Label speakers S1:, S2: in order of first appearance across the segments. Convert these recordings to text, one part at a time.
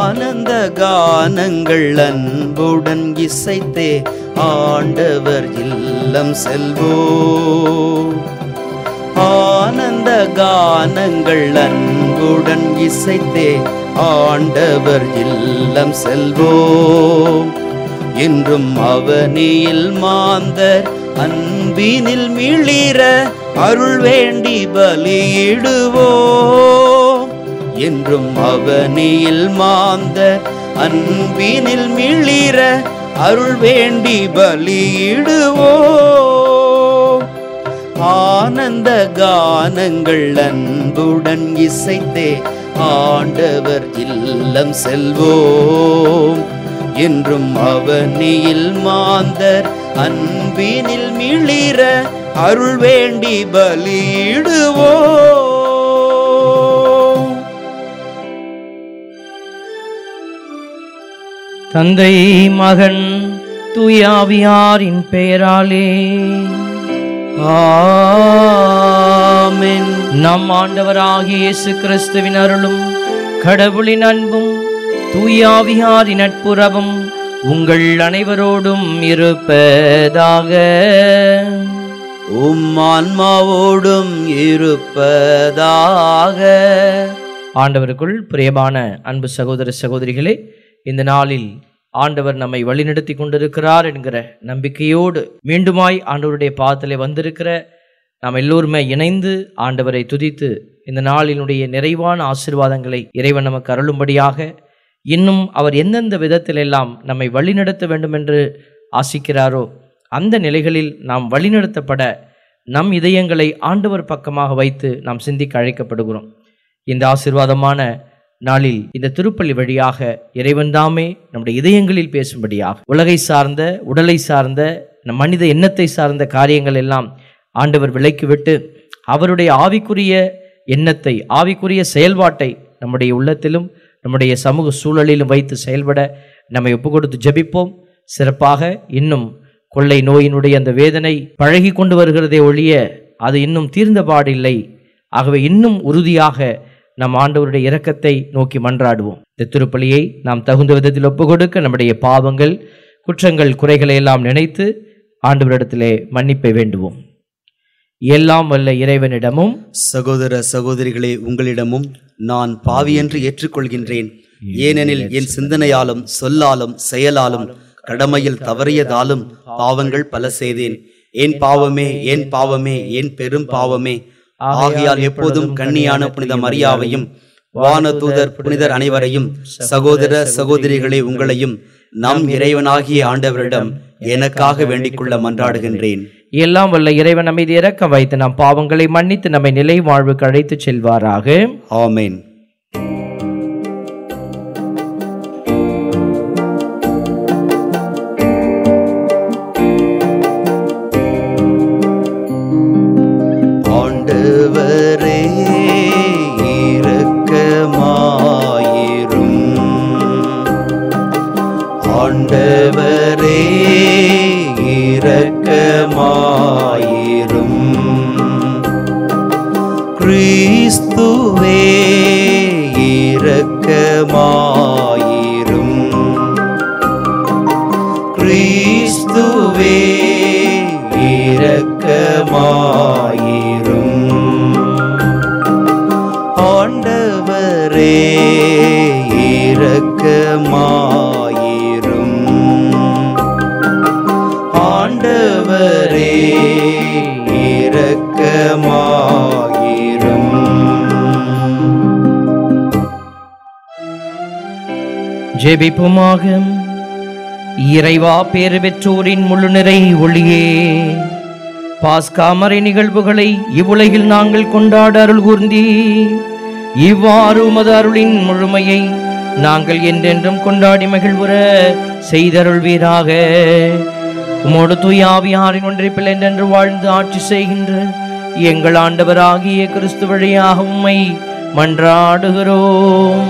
S1: ஆனந்த கானங்கள் அன்புடன் இசைத்தே ஆண்டவர் இல்லம் செல்வோம் ஆனந்த கானங்கள் அன்புடன் இசைத்தே ஆண்டவர் இல்லம் செல்வோம் என்றும் அவனியில் மாந்தர் அன்பினில் மிளிர அருள் வேண்டி பலியிடுவோம் என்றும் அவனியில் மாந்தர் அன்பினில் மிளிர அருள் வேண்டி பலியிடுவோம் ஆனந்த கானங்கள் அன்புடன் இசைத்தே ஆண்டவர் இல்லம் செல்வோம் என்றும் அவனியில் மாந்தர் அன்பினில் மிளிர அருள் வேண்டி பலியிடுவோம்
S2: தந்தை மகன் தூயாவியாரின் பெயராலே
S1: ஆமென்
S2: நம் ஆண்டவராகிய இயேசு கிறிஸ்துவின் அருளும் கடவுளின் அன்பும் தூயாவியாரின் நட்புறவும் உங்கள் அனைவரோடும் இருப்பதாக
S1: உம் ஆன்மாவோடும் இருப்பதாக
S2: ஆண்டவருக்குள் பிரியமான அன்பு சகோதர சகோதரிகளே இந்த நாளில் ஆண்டவர் நம்மை வழிநடத்தி கொண்டிருக்கிறார் என்கிற நம்பிக்கையோடு மீண்டுமாய் ஆண்டவருடைய பாதத்திலே வந்திருக்கிற நாம் எல்லோருமே இணைந்து ஆண்டவரை துதித்து இந்த நாளினுடைய நிறைவான ஆசீர்வாதங்களை இறைவன் நமக்கு அருளும்படியாக இன்னும் அவர் எந்தெந்த விதத்திலெல்லாம் நம்மை வழிநடத்த வேண்டும் என்று ஆசிக்கிறாரோ அந்த நிலைகளில் நாம் வழிநடத்தப்பட நம் இதயங்களை ஆண்டவர் பக்கமாக வைத்து நாம் சிந்திக்க அழைக்கப்படுகிறோம் இந்த ஆசீர்வாதமான நாளில் இந்த திருப்பள்ளி வழியாக இறைவன் தாமே நம்முடைய இதயங்களில் பேசும்படியாக உலகை சார்ந்த உடலை சார்ந்த நம் மனித எண்ணத்தை சார்ந்த காரியங்கள் எல்லாம் ஆண்டவர் விலக்கிவிட்டு அவருடைய ஆவிக்குரிய எண்ணத்தை ஆவிக்குரிய செயல்பாட்டை நம்முடைய உள்ளத்திலும் நம்முடைய சமூக சூழலிலும் வைத்து செயல்பட நம்மை ஒப்புக் கொடுத்து ஜெபிப்போம் சிறப்பாக இன்னும் கொள்ளை நோயினுடைய அந்த வேதனை பழகி கொண்டு வருகிறதே ஒழிய அது இன்னும் தீர்ந்த பாடில்லை ஆகவே இன்னும் உறுதியாக நம் ஆண்டவருடைய இரக்கத்தை நோக்கி மன்றாடுவோம் இந்த திருப்பலியை நாம் தகுந்த விதத்தில் ஒப்புக்கொடுக்க நம்முடைய பாவங்கள் குற்றங்கள் குறைகளை எல்லாம் நினைத்து ஆண்டவரிடத்திலே மன்னிப்பை வேண்டுவோம் எல்லாம் வல்ல இறைவனிடமும்
S1: சகோதர சகோதரிகளே உங்களிடமும் நான் பாவியென்று ஏற்றுக்கொள்கின்றேன் ஏனெனில் என் சிந்தனையாலும் சொல்லாலும் செயலாலும் கடமையில் தவறியதாலும் பாவங்கள் பல செய்தேன் என் பாவமே என் பாவமே என் பெரும் பாவமே ஆகையால் எப்போதும் கண்ணியான புனித மரியாவையும் வானதூதர் புனிதர் அனைவரையும் சகோதர சகோதரிகளே உங்களையும் நம் இறைவனாகிய ஆண்டவரிடம் எனக்காக வேண்டிக்கொள்ள மன்றாடுகின்றேன்
S2: எல்லாம் வல்ல இறைவன் நம்மை இறக்கம் வைத்து நம் பாவங்களை மன்னித்து நம்மை நிலை வாழ்வுக்கு அழைத்துச் செல்வாராக
S1: ஆமென் ஆண்டவரே இரக்கமாயிரும் ஆண்டவரே இரக்கமாயிரும் கிறிஸ்துவே இரக்கமாயிரும் கிறிஸ்துவே இரக்கமாயிரும் ஆண்டவரே இரக்கமாயிரும் ஆண்டவரே இரக்கமாயிரும்
S2: ஜெபிப்புமாக இறைவா பேறு பெற்றோரின் முழு நிறை ஒளியே பாஸ்காமரை நிகழ்வுகளை இவ்வுலகில் நாங்கள் கொண்டாட அருள் கூர்ந்தி இவ்வாறு உமது அருளின் முழுமையை நாங்கள் என்றென்றும் கொண்டாடி மகிழ்வுற செய்தருள்வீராக உமோடு தூயாவியாரின் ஒன்றைப்பில் என்றென்று வாழ்ந்து ஆட்சி செய்கின்ற எங்கள் ஆண்டவராகிய கிறிஸ்து வழியாக உம்மை மன்றாடுகிறோம்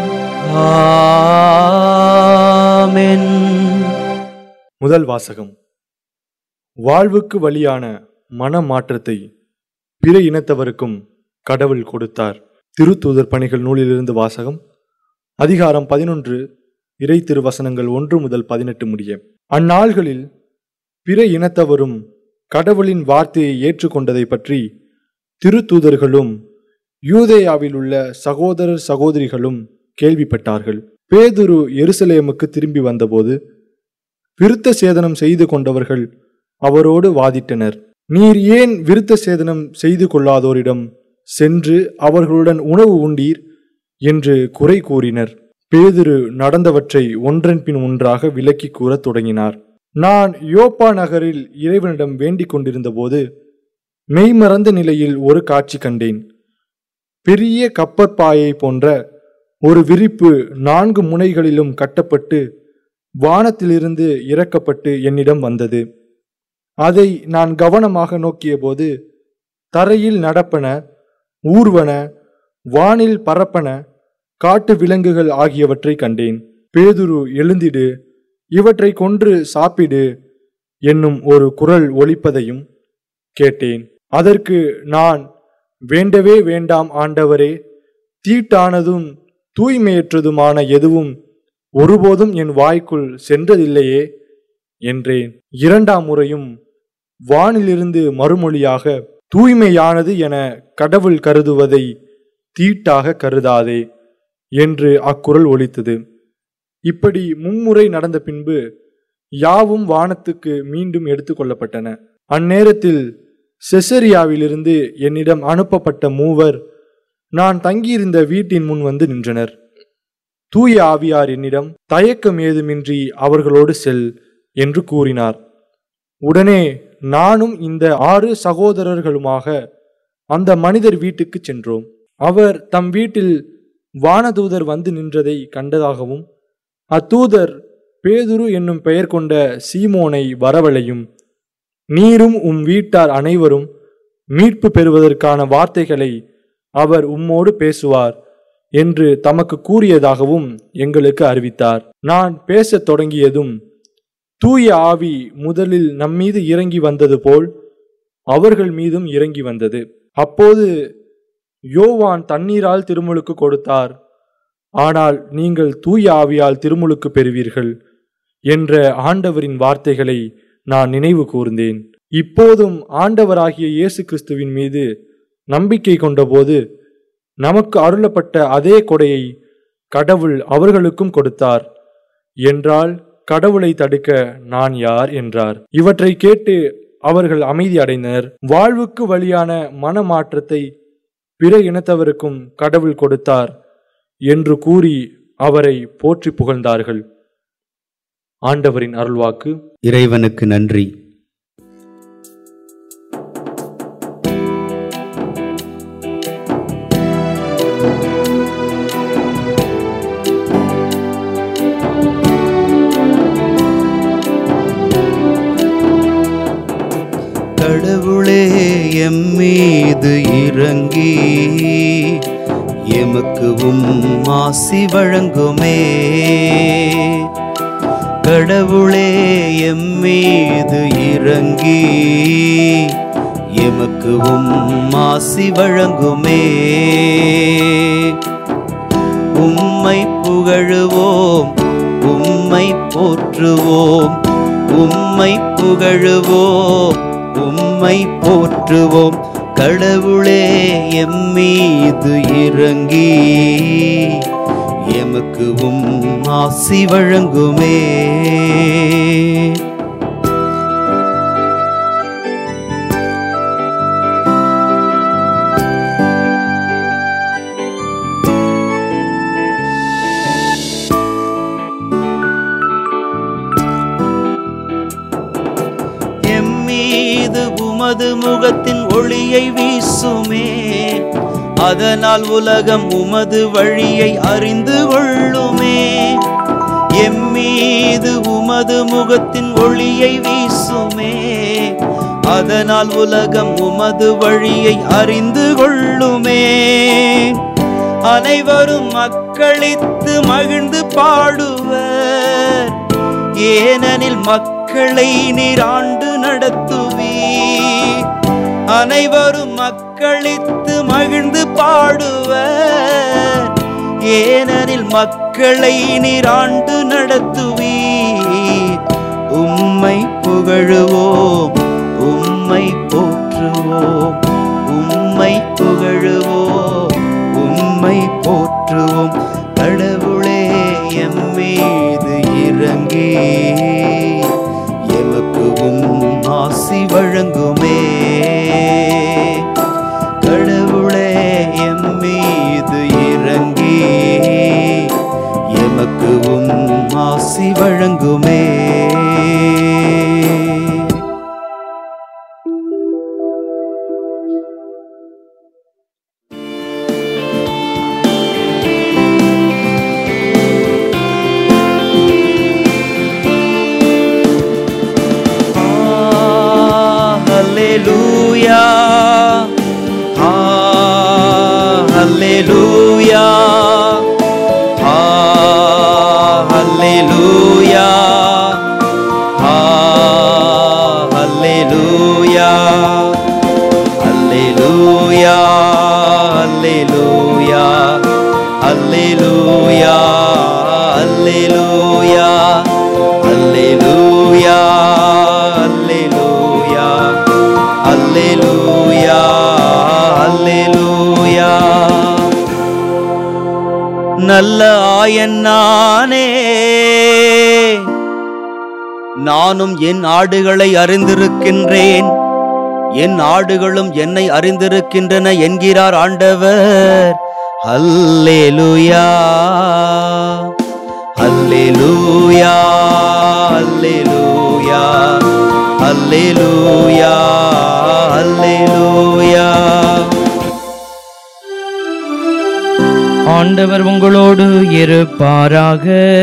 S1: ஆமென்
S3: முதல் வாசகம் வாழ்வுக்கு வழியான மனமாற்றத்தை பிற இனத்தவருக்கும் கடவுள் கொடுத்தார் திருத்தூதர் பணிகள் நூலிலிருந்து வாசகம் அதிகாரம் பதினொன்று இறை திருவசனங்கள் ஒன்று முதல் பதினெட்டு முடிய அந்நாள்களில் பிற இனத்தவரும் கடவுளின் வார்த்தையை ஏற்றுக்கொண்டதை பற்றி திருத்தூதர்களும் யூதேயாவில் உள்ள சகோதரர் சகோதரிகளும் கேள்விப்பட்டார்கள் பேதுரு எருசலேமுக்கு திரும்பி வந்தபோது விருத்த சேதனம் செய்து கொண்டவர்கள் அவரோடு வாதிட்டனர் நீர் ஏன் விருத்த சேதனம் செய்து கொள்ளாதோரிடம் சென்று அவர்களுடன் உணவு உண்டீர் என்று குறை கூறினர் பேதுரு நடந்தவற்றை ஒன்றன் பின் ஒன்றாக விளக்கி கூறத் தொடங்கினார் நான் யோப்பா நகரில் இறைவனிடம் வேண்டிக் கொண்டிருந்தபோது மெய்மறந்த நிலையில் ஒரு காட்சி கண்டேன் பெரிய கப்பற்பாயை போன்ற ஒரு விரிப்பு நான்கு முனைகளிலும் கட்டப்பட்டு வானத்திலிருந்து இறக்கப்பட்டு என்னிடம் வந்தது அதை நான் கவனமாக நோக்கியபோது தரையில் நடப்பன ஊர்வன வானில் பறப்பன காட்டு விலங்குகள் ஆகியவற்றை கண்டேன் பேதுரு எழுந்திடு இவற்றை கொன்று சாப்பிடு என்னும் ஒரு குரல் ஒலிப்பதையும் கேட்டேன் அதற்கு நான் வேண்டவே வேண்டாம் ஆண்டவரே தீட்டானதும் தூய்மையற்றதுமான எதுவும் ஒருபோதும் என் வாய்க்குள் சென்றதில்லையே என்றேன் இரண்டாம் முறையும் வானிலிருந்து மறுமொழியாக தூய்மையானது என கடவுள் கருதுவதை தீட்டாக கருதாதே என்று அக்குரல் ஒலித்தது இப்படி மும்முறை நடந்த பின்பு யாவும் வானத்துக்கு மீண்டும் எடுத்துக்கொள்ளப்பட்டன அந்நேரத்தில் செசரியாவிலிருந்து என்னிடம் அனுப்பப்பட்ட மூவர் நான் தங்கியிருந்த வீட்டின் முன் வந்து நின்றனர் தூய ஆவியார் என்னிடம் தயக்கம் ஏதுமின்றி அவர்களோடு செல் என்று கூறினார் உடனே நானும் இந்த ஆறு சகோதரர்களுமாக அந்த மனிதர் வீட்டுக்கு சென்றோம் அவர் தம் வீட்டில் வானதூதர் வந்து நின்றதை கண்டதாகவும் அத்தூதர் பேதுரு என்னும் பெயர் கொண்ட சீமோனை வரவழையும் நீரும் உம் வீட்டார் அனைவரும் மீட்பு பெறுவதற்கான வார்த்தைகளை அவர் உம்மோடு பேசுவார் என்று தமக்கு கூறியதாகவும் எங்களுக்கு அறிவித்தார் நான் பேசத் தொடங்கியதும் தூய ஆவி முதலில் நம்மீது இறங்கி வந்தது போல் அவர்கள் மீதும் இறங்கி வந்தது அப்போது யோவான் தண்ணீரால் திருமுழுக்கு கொடுத்தார் ஆனால் நீங்கள் தூய ஆவியால் திருமுழுக்கு பெறுவீர்கள் என்ற ஆண்டவரின் வார்த்தைகளை நான் நினைவு கூர்ந்தேன் இப்போதும் ஆண்டவராகிய இயேசு கிறிஸ்துவின் மீது நம்பிக்கை கொண்டபோது நமக்கு அருளப்பட்ட அதே கொடையை கடவுள் அவர்களுக்கும் கொடுத்தார் என்றால் கடவுளை தடுக்க நான் யார் என்றார் இவற்றை கேட்டு அவர்கள் அமைதி அடைந்தனர் வாழ்வுக்கு வழியான மனமாற்றத்தை பிற இனத்தவருக்கும் கடவுள் கொடுத்தார் என்று கூறி அவரை போற்றி புகழ்ந்தார்கள் ஆண்டவரின் அருள்வாக்கு
S1: இறைவனுக்கு நன்றி கடவுளே எம் மீது இறங்கி எமக்கு உம் ஆசி வழங்குமே கடவுளே எம் மீது இறங்கி எமக்கு உம் ஆசி வழங்குமே உம்மை புகழுவோம் உம்மை போற்றுவோம் உம்மை புகழுவோம் உம்மை போற்றுவோம் கடவுளே எம் மீது இறங்கி எமக்கு உம் ஆசி வழங்குமே எம் மீது உமது முகத்தின் ஒளியை வீசுமே அதனால் உலகம் உமது வழியை அறிந்து கொள்ளுமே எம் மீது உமது முகத்தின் ஒளியை வீசுமே அதனால் உலகம் உமது வழியை அறிந்து கொள்ளுமே அனைவரும் மக்களித்து மகிழ்ந்து பாடுவர் ஏனெனில் மக்களை நீர் ஆண்டு நடத்துவீர் அனைவரும் மக்களித்து மகிழ்ந்து பாடுவர் ஏனெனில் மக்களை நீராண்டு நடத்துவீர் உம்மை புகழுவோம் உம்மை போற்றுவோம் உம்மை புகழுவோம் உம்மை போற்றுவோம் கடவுளே எம் மீது இறங்கி எமக்கு உம் ஆசி வழங்குமே கடவுளே எம் மீது இறங்கி எமக்கு உம் ஆசி வழங்குமே Hallelujah. Ah, Hallelujah. Ah, Hallelujah. Ah, Hallelujah. Hallelujah. Hallelujah. Hallelujah. Hallelujah. Hallelujah. Hallelujah. Hallelujah. Hallelujah. நல்ல ஆயன் நானே நானும் என் ஆடுகளை அறிந்திருக்கின்றேன் என் ஆடுகளும் என்னை அறிந்திருக்கின்றன என்கிறார் ஆண்டவர் அல்லேலூயா அல்லேலூயா அல்லேலூயா அல்லேலூயா அல்லேலூயா
S2: ஆண்டவர் உங்களோடு இருப்பாராக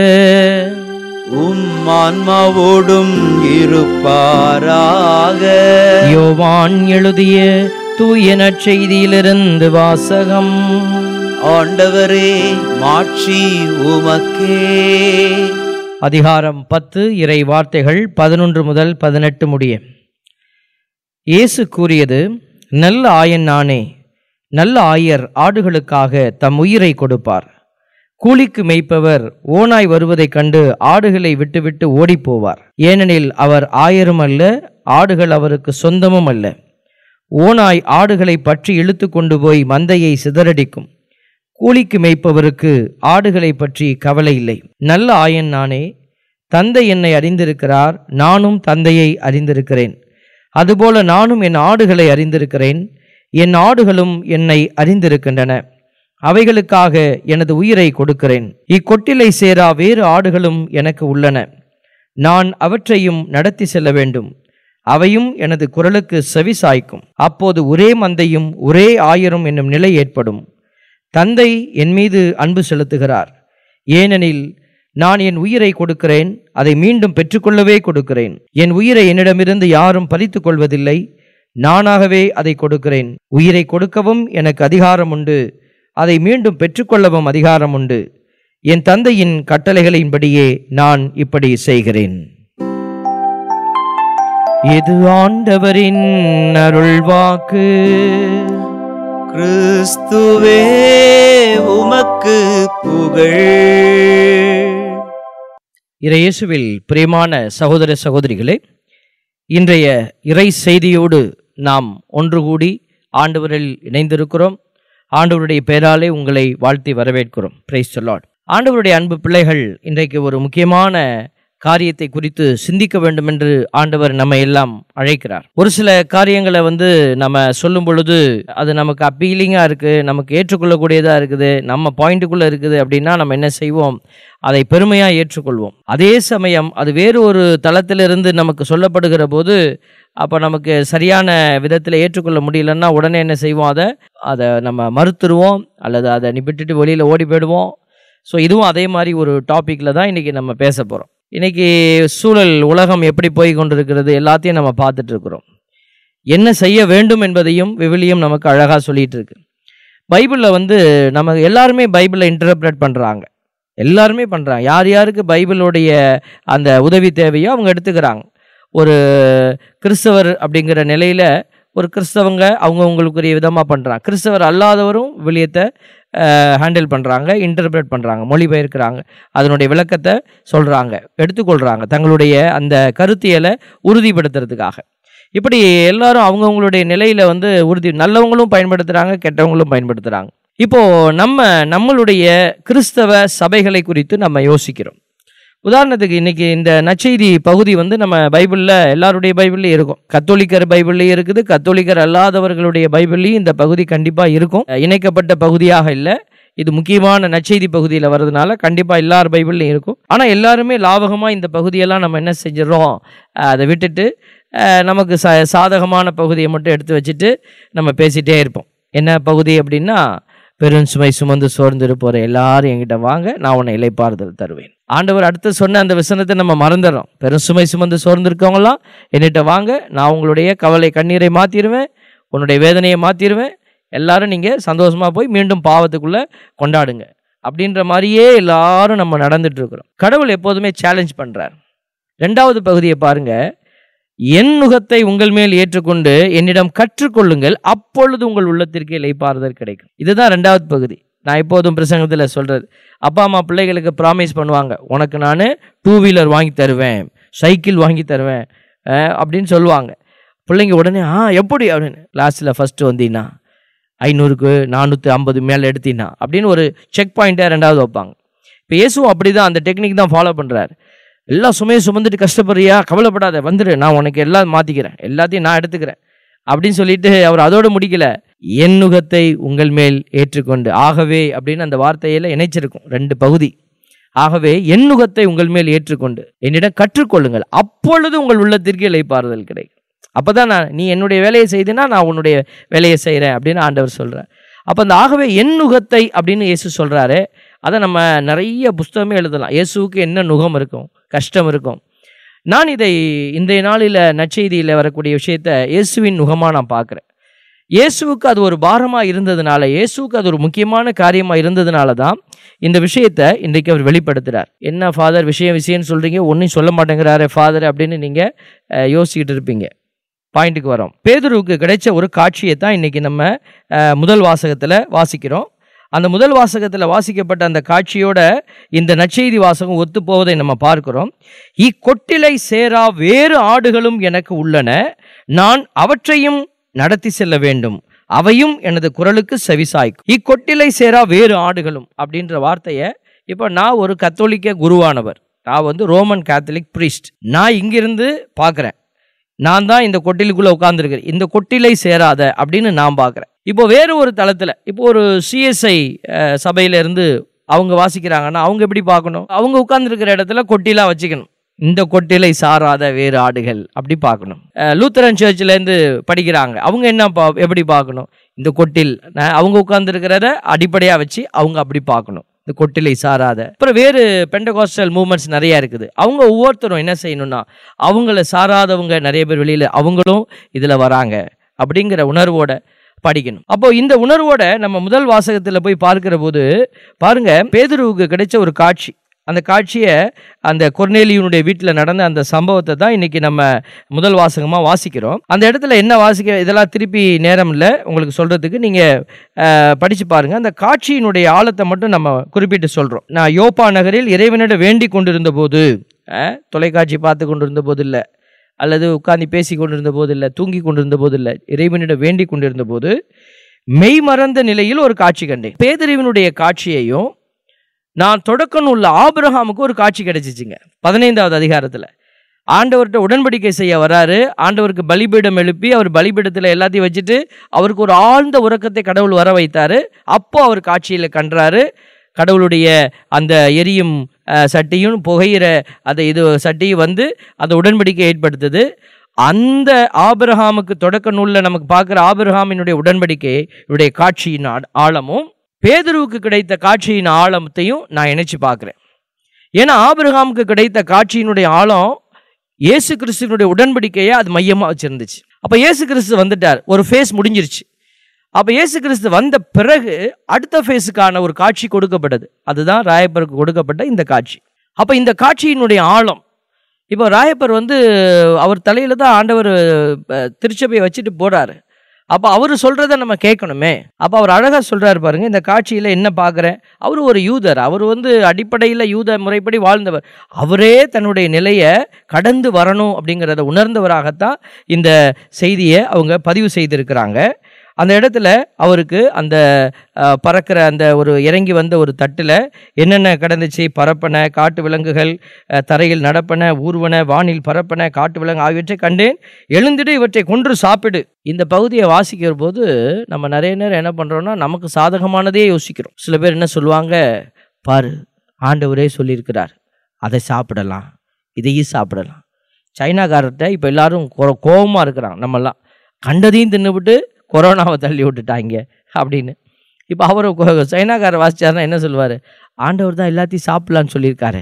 S1: உம் ஆன்மாவோடும் இருப்பாராக
S2: யோவான் எழுதிய தூய நற்செய்தியிலிருந்து வாசகம்
S1: ஆண்டவரே மாட்சி உமக்கே
S2: அதிகாரம் பத்து இறை வார்த்தைகள் பதினொன்று முதல் பதினெட்டு முடிய இயேசு கூறியது நல்ல ஆயன் நானே நல்ல ஆயர் ஆடுகளுக்காக தம் உயிரை கொடுப்பார் கூலிக்கு மேய்ப்பவர் ஓனாய் வருவதைக் கண்டு ஆடுகளை விட்டுவிட்டு ஓடிப்போவார் ஏனெனில் அவர் ஆயரும் அல்ல ஆடுகள் அவருக்கு சொந்தமும் அல்ல ஓனாய் ஆடுகளை பற்றி இழுத்து கொண்டு போய் மந்தையை சிதறடிக்கும் கூலிக்கு மேய்ப்பவருக்கு ஆடுகளை பற்றி கவலை இல்லை நல்ல ஆயன் நானே தந்தை என்னை அறிந்திருக்கிறார் நானும் தந்தையை அறிந்திருக்கிறேன் அதுபோல நானும் என் ஆடுகளை அறிந்திருக்கிறேன் என் ஆடுகளும் என்னை அறிந்திருக்கின்றன அவைகளுக்காக எனது உயிரை கொடுக்கிறேன் இக்கொட்டிலை சேரா வேறு ஆடுகளும் எனக்கு உள்ளன நான் அவற்றையும் நடத்தி செல்ல வேண்டும் அவையும் எனது குரலுக்கு செவி சாய்க்கும் அப்போது ஒரே மந்தையும் ஒரே ஆயரும் என்னும் நிலை ஏற்படும் தந்தை என் மீது அன்பு செலுத்துகிறார் ஏனெனில் நான் என் உயிரை கொடுக்கிறேன் அதை மீண்டும் பெற்றுக்கொள்ளவே கொடுக்கிறேன் என் உயிரை என்னிடமிருந்து யாரும் பறித்துக் கொள்வதில்லை நானாகவே அதை கொடுக்கிறேன் உயிரை கொடுக்கவும் எனக்கு அதிகாரம் உண்டு அதை மீண்டும் பெற்றுக்கொள்ளவும் அதிகாரம் உண்டு என் தந்தையின் கட்டளைகளின்படியே நான் இப்படி செய்கிறேன் இது ஆண்டவரின் அருள்வாக்கு
S1: கிறிஸ்துவே உமக்கு புகழ்
S2: இறையேசுவில் பிரியமான சகோதர சகோதரிகளே இன்றைய இறை செய்தியோடு நாம் ஒன்று கூடி ஆண்டவரில் இணைந்திருக்கிறோம் ஆண்டவருடைய பெயராலே உங்களை வாழ்த்தி வரவேற்கிறோம் பிரைஸ் லார்ட் ஆண்டவருடைய அன்பு பிள்ளைகள் இன்றைக்கு ஒரு முக்கியமான காரியத்தை குறித்து சிந்திக்க வேண்டும் என்று ஆண்டவர் நம்ம எல்லாம் அழைக்கிறார் ஒரு சில காரியங்களை வந்து நம்ம சொல்லும் பொழுது அது நமக்கு அப்பீலிங்காக இருக்குது நமக்கு ஏற்றுக்கொள்ளக்கூடியதாக இருக்குது நம்ம பாயிண்ட்டுக்குள்ளே இருக்குது அப்படின்னா நம்ம என்ன செய்வோம் அதை பெருமையாக ஏற்றுக்கொள்வோம் அதே சமயம் அது வேறு ஒரு தளத்திலிருந்து நமக்கு சொல்லப்படுகிற போது அப்போ நமக்கு சரியான விதத்தில் ஏற்றுக்கொள்ள முடியலன்னா உடனே என்ன செய்வோம் அதை அதை நம்ம மறுத்துருவோம் அல்லது அதை நிப்பிட்டுட்டு வெளியில் ஓடி போயிடுவோம் ஸோ இதுவும் அதே மாதிரி ஒரு டாப்பிக்கில் தான் இன்றைக்கி நம்ம பேச போகிறோம் இன்றைக்கி சூழல் உலகம் எப்படி போய் கொண்டிருக்கிறது எல்லாத்தையும் நம்ம பார்த்துட்டு இருக்கிறோம் என்ன செய்ய வேண்டும் என்பதையும் விவிலியம் நமக்கு அழகாக சொல்லிட்டு இருக்கு பைபிளில் வந்து நம்ம எல்லாருமே பைபிளை இன்டர்பிரட் பண்ணுறாங்க எல்லாருமே பண்ணுறாங்க யார் யாருக்கு பைபிளுடைய அந்த உதவி தேவையோ அவங்க எடுத்துக்கிறாங்க ஒரு கிறிஸ்தவர் அப்படிங்கிற நிலையில் ஒரு கிறிஸ்தவங்க அவங்க அவங்களுக்குரிய விதமாக பண்ணுறாங்க கிறிஸ்தவர் அல்லாதவரும் விவிலியத்தை ஹேண்டில் பண்ணுறாங்க இன்டர்பிரேட் பண்ணுறாங்க மொழிபெயர்க்கிறாங்க அதனுடைய விளக்கத்தை சொல்கிறாங்க எடுத்துக்கொள்கிறாங்க தங்களுடைய அந்த கருத்தியலை உறுதிப்படுத்துறதுக்காக இப்படி எல்லாரும் அவங்கவுங்களுடைய நிலையில் வந்து உறுதி நல்லவங்களும் பயன்படுத்துகிறாங்க கெட்டவங்களும் பயன்படுத்துகிறாங்க இப்போ நம்ம நம்மளுடைய கிறிஸ்தவ சபைகளை குறித்து நம்ம யோசிக்கிறோம் உதாரணத்துக்கு இன்னைக்கு இந்த நற்செய்தி பகுதி வந்து நம்ம பைபிளில் எல்லாருடைய பைபிள்லையும் இருக்கும் கத்தோலிக்கர் பைபிள்லையும் இருக்குது கத்தோலிக்கர் அல்லாதவர்களுடைய பைபிள்லையும் இந்த பகுதி கண்டிப்பாக இருக்கும் இணைக்கப்பட்ட பகுதியாக இல்லை இது முக்கியமான நற்செய்தி பகுதியில் வர்றதுனால கண்டிப்பாக எல்லார் பைபிள்லையும் இருக்கும் ஆனால் எல்லாருமே லாபகமாக இந்த பகுதியெல்லாம் நம்ம என்ன செஞ்சிடறோம் அதை விட்டுட்டு அஹ், நமக்கு ச சாதகமான பகுதியை மட்டும் எடுத்து வச்சுட்டு நம்ம பேசிகிட்டே இருப்போம் என்ன பகுதி அப்படின்னா பெரும் சுமை சுமந்து சோர்ந்து இருப்போற எல்லாரும் என்கிட்ட வாங்க நான் உன்னை இலைப்பாறுதல் தருவேன் ஆண்டவர் அடுத்து சொன்ன அந்த வசனத்தை நம்ம மறந்துடுறோம் பெரும் சுமை சுமந்து சோர்ந்து இருக்கவங்களாம் என்கிட்ட வாங்க நான் உங்களுடைய கவலை கண்ணீரை மாற்றிடுவேன் உன்னுடைய வேதனையை மாற்றிடுவேன் எல்லாரும் நீங்கள் சந்தோஷமாக போய் மீண்டும் பாவத்துக்குள்ளே கொண்டாடுங்க அப்படின்ற மாதிரியே எல்லாரும் நம்ம நடந்துட்டு இருக்கிறோம் கடவுள் எப்போதுமே சேலஞ்ச் பண்ணுறார் ரெண்டாவது பகுதியை பாருங்க என் நுகத்தை உங்கள் மேல் ஏற்றுக்கொண்டு என்னிடம் கற்றுக்கொள்ளுங்கள் அப்பொழுது உங்கள் உள்ளத்திற்கு இலைப்பாறுதல் கிடைக்கும் இதுதான் ரெண்டாவது பகுதி நான் எப்போதும் பிரசங்கத்தில் சொல்கிறது அப்பா அம்மா பிள்ளைகளுக்கு ப்ராமிஸ் பண்ணுவாங்க உனக்கு நான் டூ வீலர் வாங்கி தருவேன் சைக்கிள் வாங்கி தருவேன் அஹ், அப்படின்னு சொல்லுவாங்க பிள்ளைங்க உடனே ஆ எப்படி அப்படின்னு லாஸ்ட்டில் ஃபஸ்ட்டு வந்தீங்கன்னா ஐநூறுக்கு நானூற்றி ஐம்பது மேலே எடுத்தீங்கன்னா அப்படின்னு ஒரு செக் பாயிண்ட்டை ரெண்டாவது வைப்பாங்க இப்போ இயேசுவும் அப்படி தான் அந்த டெக்னிக் தான் ஃபாலோ பண்ணுறாரு எல்லா சுமையும் சுமந்துட்டு கஷ்டப்படுறியா கவலைப்படாத வந்துடு நான் உனக்கு எல்லாம் மாற்றிக்கிறேன் எல்லாத்தையும் நான் எடுத்துக்கிறேன் அப்படின்னு சொல்லிட்டு அவர் அதோடு முடிக்கல என் நுகத்தை உங்கள் மேல் ஏற்றுக்கொண்டு ஆகவே அப்படின்னு அந்த வார்த்தையில இணைச்சிருக்கும் ரெண்டு பகுதி ஆகவே என் நுகத்தை உங்கள் மேல் ஏற்றுக்கொண்டு என்னிடம் கற்றுக்கொள்ளுங்கள் அப்பொழுது உங்கள் உள்ளத்திற்கு இலைப்பாறுதல் கிடைக்கும் அப்பதான் நான் நீ என்னுடைய வேலையை செய்தனா நான் உன்னுடைய வேலையை செய்கிறேன் அப்படின்னு ஆண்டவர் சொல்றார் அப்போ அந்த ஆகவே என் நுகத்தை அப்படின்னு இயேசு சொல்றாரு அதை நம்ம நிறைய புஸ்தகமே எழுதலாம் இயேசுவுக்கு என்ன நுகம் இருக்கும் கஷ்டம் இருக்கும் நான் இதை இன்றைய நாளில் நற்செய்தியில் வரக்கூடிய விஷயத்த இயேசுவின் நுகமாக நான் பார்க்குறேன் இயேசுவுக்கு அது ஒரு பாரமாக இருந்ததுனால இயேசுவுக்கு அது ஒரு முக்கியமான காரியமாக இருந்ததுனால தான் இந்த விஷயத்தை இன்றைக்கு அவர் வெளிப்படுத்துகிறார் என்ன ஃபாதர் விஷயம் விஷயம்னு சொல்கிறீங்க ஒன்றும் சொல்ல மாட்டேங்கிறாரே ஃபாதர் அப்படின்னு நீங்கள் யோசிச்சுக்கிட்டு இருப்பீங்க பாயிண்ட்டுக்கு வரோம் பேதுருவுக்கு கிடைச்ச ஒரு காட்சியை தான் இன்றைக்கி நம்ம அஹ், முதல் வாசகத்தில் வாசிக்கிறோம் அந்த முதல் வாசகத்தில் வாசிக்கப்பட்ட அந்த காட்சியோட இந்த நற்செய்தி வாசகம் ஒத்து போவதை நம்ம பார்க்கிறோம் இக்கொட்டிலை சேரா வேறு ஆடுகளும் எனக்கு உள்ளன நான் அவற்றையும் நடத்தி செல்ல வேண்டும் அவையும் எனது குரலுக்கு செவிசாய்க்கும் இக்கொட்டிலை சேரா வேறு ஆடுகளும் அப்படின்ற வார்த்தையை இப்போ நான் ஒரு கத்தோலிக்க குருவானவர் நான் வந்து ரோமன் கேத்தலிக் priest நான் இங்கிருந்து பார்க்குறேன் நான் தான் இந்த கொட்டிலுக்குள்ள உட்கார்ந்துருக்கிறேன் இந்த கொட்டிலை சேராத அப்படின்னு நான் பார்க்குறேன் இப்போ வேறு ஒரு தளத்தில் இப்போ ஒரு சிஎஸ்ஐ சபையில இருந்து அவங்க வாசிக்கிறாங்கன்னா அவங்க எப்படி பார்க்கணும் அவங்க உட்கார்ந்துருக்கிற இடத்துல கொட்டிலா வச்சுக்கணும் இந்த கொட்டிலை சாராத வேறு ஆடுகள் அப்படி பார்க்கணும் அஹ், லூத்தரன் சர்ச்சில் இருந்து படிக்கிறாங்க அவங்க என்ன பா எப்படி பார்க்கணும் இந்த கொட்டில் நான் அவங்க உட்கார்ந்துருக்கிறத அடிப்படையாக வச்சு அவங்க அப்படி பார்க்கணும் இந்த கொட்டிலை சாராத அப்புறம் வேறு பெண்டகாஸ்டல் மூமெண்ட்ஸ் நிறைய இருக்குது அவங்க ஒவ்வொருத்தரும் என்ன செய்யணும்னா அவங்கள சாராதவங்க நிறைய பேர் வெளியில் அவங்களும் இதில் வராங்க அப்படிங்கிற உணர்வோட படிக்கணும் அப்போ இந்த உணர்வோட நம்ம முதல் வாசகத்தில் போய் பார்க்கிற போது பாருங்க பேதுருவுக்கு கிடைச்ச ஒரு காட்சி அந்த காட்சியை அந்த கொர்னேலியனுடைய வீட்டில் நடந்த அந்த சம்பவத்தை தான் இன்னைக்கு நம்ம முதல் வாசகமாக வாசிக்கிறோம் அந்த இடத்துல என்ன வாசிக்க இதெல்லாம் திருப்பி நேரம் இல்லை உங்களுக்கு சொல்றதுக்கு நீங்கள் படித்து பாருங்க அந்த காட்சியினுடைய ஆழத்தை மட்டும் நம்ம குறிப்பிட்டு சொல்கிறோம் நான் யோப்பா நகரில் இறைவனிடம் வேண்டிக் கொண்டிருந்த போது அஹ், தொலைக்காட்சி பார்த்து கொண்டிருந்த போது இல்லை அல்லது உட்கார்ந்து பேசி கொண்டிருந்த போது இல்லை தூங்கி கொண்டிருந்த போது இல்லை இறைவனிடம் வேண்டிக் கொண்டிருந்த போது மெய் மறந்த நிலையில் ஒரு காட்சி கண்டேன் பேதறிவினுடைய காட்சியையும் நான் தொடக்கம் உள்ள ஆபிரகாமுக்கு ஒரு காட்சி கிடைச்சிச்சுங்க பதினைந்தாவது அதிகாரத்தில் ஆண்டவர்கிட்ட உடன்படிக்கை செய்ய வராரு ஆண்டவருக்கு பலிபீடம் எழுப்பி அவர் பலிபீடத்தில் எல்லாத்தையும் வச்சுட்டு அவருக்கு ஒரு ஆழ்ந்த உறக்கத்தை கடவுள் வர வைத்தாரு அப்போ அவர் காட்சியில் கண்டாரு கடவுளுடைய அந்த எரியும் அஹ், சட்டியும் புகையிற அந்த இது சட்டியும் வந்து அந்த உடன்படிக்கை ஏற்படுத்துது அந்த ஆபிரகாமுக்கு தொடக்க நூலில் நமக்கு பார்க்குற ஆபிரகாமினுடைய உடன்படிக்கை உடைய காட்சியின் ஆ- ஆழமும் பேதுருவுக்கு கிடைத்த காட்சியின் ஆழத்தையும் நான் இணைச்சு பார்க்குறேன் ஏன்னா ஆபிரகாமுக்கு கிடைத்த காட்சியினுடைய ஆழம் இயேசு கிறிஸ்துவனுடைய உடன்படிக்கையை அது மையமாக வச்சிருந்துச்சு அப்போ இயேசு கிறிஸ்து வந்துட்டார் ஒரு ஃபேஸ் முடிஞ்சிருச்சு அப்போ இயேசு கிறிஸ்து வந்த பிறகு அடுத்த ஃபேஸுக்கான ஒரு காட்சி கொடுக்கப்பட்டது அதுதான் ராயப்பருக்கு கொடுக்கப்பட்ட இந்த காட்சி அப்போ இந்த காட்சியினுடைய ஆழம் இப்போ ராயப்பர் வந்து அவர் தலையில தான் ஆண்டவர் அஹ், திருச்சபையை வச்சுட்டு போறாரு அப்போ அவர் சொல்கிறத நம்ம கேட்கணுமே அப்போ அவர் அழகாக சொல்கிறாரு பாருங்க இந்த காட்சியில் என்ன பார்க்குறேன் அவர் ஒரு யூதர் அவர் வந்து அடிப்படையில் யூத முறைப்படி வாழ்ந்தவர் அவரே தன்னுடைய நிலையை கடந்து வரணும் அப்படிங்கிறத உணர்ந்தவராகத்தான் இந்த செய்தியை அவங்க பதிவு செய்திருக்கிறாங்க அந்த இடத்துல அவருக்கு அந்த அஹ், பறக்கிற அந்த ஒரு இறங்கி வந்த ஒரு தட்டில் என்னென்ன கடந்துச்சு பரப்பன காட்டு விலங்குகள் அஹ், தரையில் நடப்பன ஊர்வன வானில் பரப்பன காட்டு விலங்கு ஆகியவற்றை கண்டேன் எழுந்திடு இவற்றை கொன்று சாப்பிடு இந்த பகுதியை வாசிக்கிற போது நம்ம நிறைய நேரம் என்ன பண்ணுறோம்னா நமக்கு சாதகமானதே யோசிக்கிறோம் சில பேர் என்ன சொல்லுவாங்க பாரு ஆண்டவரே சொல்லியிருக்கிறார் அதை சாப்பிடலாம் இதையும் சாப்பிடலாம் சைனாக்காரர்கிட்ட இப்போ எல்லாரும் கோ- கோவமா இருக்கிறாங்க நம்மெல்லாம் கண்டதையும் தின்னுபிட்டு கொரோனாவை தள்ளி விட்டுட்டாங்க அப்படின்னு இப்போ அவர் கொ- சைனாக்காரர் வாசிச்சாருன்னா என்ன சொல்லுவார் ஆண்டவர் தான் எல்லாத்தையும் சாப்பிட்லான்னு சொல்லியிருக்காரு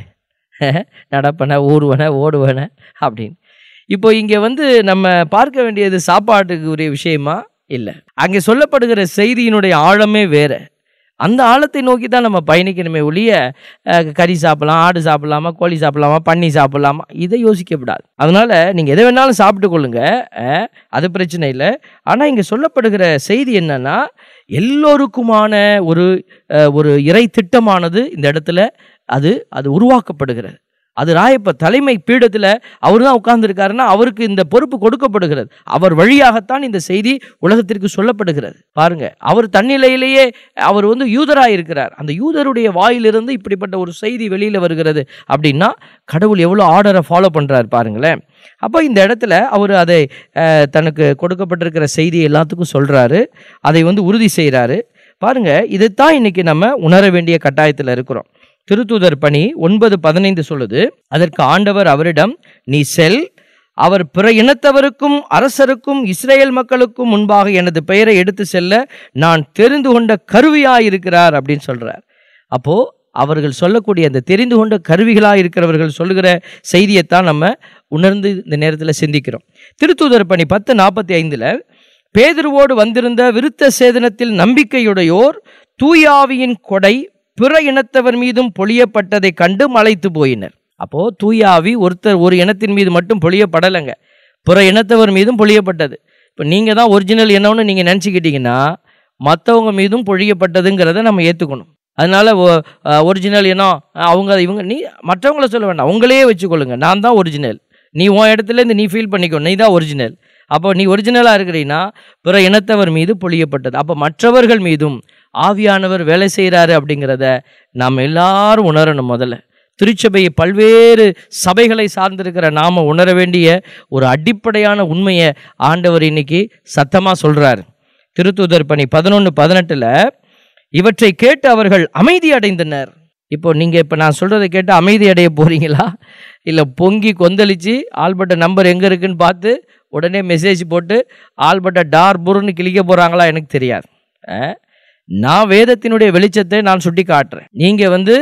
S2: நடப்பன ஊர்வன ஓடுவன அப்படின்னு இப்போ இங்கே வந்து நம்ம பார்க்க வேண்டியது சாப்பாட்டுக்கு உரிய விஷயமா இல்லை அங்கே சொல்லப்படுகிற செய்தியினுடைய ஆழமே வேற அந்த ஆழத்தை நோக்கி தான் நம்ம பயணிக்கணுமே ஒழிய அஹ், கறி சாப்பிடலாம் ஆடு சாப்பிடலாமா கோழி சாப்பிடலாமா பன்னி சாப்பிடலாமா இதை யோசிக்கப்படாது அதனால நீங்கள் எதை வேணாலும் சாப்பிட்டு கொள்ளுங்க அஹ், அது பிரச்சனை இல்லை ஆனால் இங்கே சொல்லப்படுகிற செய்தி என்னன்னா எல்லோருக்குமான ஒரு அஹ், ஒரு இறை திட்டமானது இந்த இடத்துல அது அது உருவாக்கப்படுகிறது அது ராயப்ப தலைமை பீடத்தில் அவர் தான் உட்கார்ந்துருக்காருன்னா அவருக்கு இந்த பொறுப்பு கொடுக்கப்படுகிறது அவர் வழியாகத்தான் இந்த செய்தி உலகத்திற்கு சொல்லப்படுகிறது பாருங்க அவர் தன்னிலையிலேயே அவர் வந்து யூதராக இருக்கிறார் அந்த யூதருடைய வாயிலிருந்து இப்படிப்பட்ட ஒரு செய்தி வெளியில் வருகிறது அப்படின்னா கடவுள் எவ்வளோ ஆர்டரை ஃபாலோ பண்ணுறாரு பாருங்களேன் அப்போ இந்த இடத்துல அவர் அதை அஹ், தனக்கு கொடுக்கப்பட்டிருக்கிற செய்தி எல்லாத்துக்கும் சொல்கிறாரு அதை வந்து உறுதி செய்கிறாரு பாருங்க இதைத்தான் இன்னைக்கு நம்ம உணர வேண்டிய கட்டாயத்தில் இருக்கிறோம் திருத்தூதர் பணி ஒன்பது பதினைந்து சொல்லுது அதற்கு ஆண்டவர் அவரிடம் நீ செல் அவர் பிற இனத்தவருக்கும் அரசருக்கும் இஸ்ரேல் மக்களுக்கும் முன்பாக எனது பெயரை எடுத்து செல்ல நான் தெரிந்து கொண்ட கருவியாயிருக்கிறார் அப்படின்னு சொல்றார் அப்போ அவர்கள் சொல்லக்கூடிய அந்த தெரிந்து கொண்ட கருவிகளாக இருக்கிறவர்கள் சொல்லுகிற செய்தியைத்தான் நம்ம உணர்ந்து இந்த நேரத்தில் சிந்திக்கிறோம் திருத்தூதர் பணி பத்து நாற்பத்தி ஐந்தில் பேதுருவோடு வந்திருந்த விருத்த சேதனத்தில் நம்பிக்கையுடையோர் தூயாவியின் கொடை பிற இனத்தவர் மீதும் பொழியப்பட்டதை கண்டு மலைத்து போயினர் அப்போ தூயாவி ஒருத்தர் ஒரு இனத்தின் மீது மட்டும் பொழியப்படலைங்க பிற இனத்தவர் மீதும் பொழியப்பட்டது இப்போ நீங்கள் தான் ஒரிஜினல் என்னன்னு நீங்கள் நினச்சிக்கிட்டீங்கன்னா மற்றவங்க மீதும் பொழியப்பட்டதுங்கிறத நம்ம ஏற்றுக்கணும் அதனால ஒரிஜினல் இனம் அஹ், அவங்க இவங்க நீ மற்றவங்கள சொல்ல வேண்டாம் உங்களையே வச்சுக்கொள்ளுங்க நான் தான் ஒரிஜினல் நீ உன் இடத்துல இருந்து நீ ஃபீல் பண்ணிக்கோ நீ தான் ஒரிஜினல் அப்போ நீ ஒரிஜினலாக இருக்கிறீன்னா பிற இனத்தவர் மீது பொழியப்பட்டது அப்போ மற்றவர்கள் மீதும் ஆவியானவர் வேலை செய்கிறாரு அப்படிங்கிறத நாம் எல்லாரும் உணரணும் முதல்ல திருச்சபையை பல்வேறு சபைகளை சார்ந்திருக்கிற நாம உணர வேண்டிய ஒரு அடிப்படையான உண்மையை ஆண்டவர் இன்னைக்கு சத்தமாக சொல்றாரு திருத்தூதர் பணி பதினொன்று பதினெட்டில் இவற்றை கேட்டு அவர்கள் அமைதி அடைந்தனர் இப்போ நீங்கள் இப்போ நான் சொல்கிறத கேட்டு அமைதி அடைய போகிறீங்களா இல்லை பொங்கி கொந்தளிச்சு ஆல்பட்ட நம்பர் எங்கே இருக்குன்னு பார்த்து உடனே மெசேஜ் போட்டு ஆல்பட்ட டார் புருன்னு கிழிக்க போகிறாங்களா எனக்கு தெரியாது அஹ், நான் வேதத்தினுடைய வெளிச்சத்தை நான் சுட்டி காட்டுறேன் நீங்கள் வந்து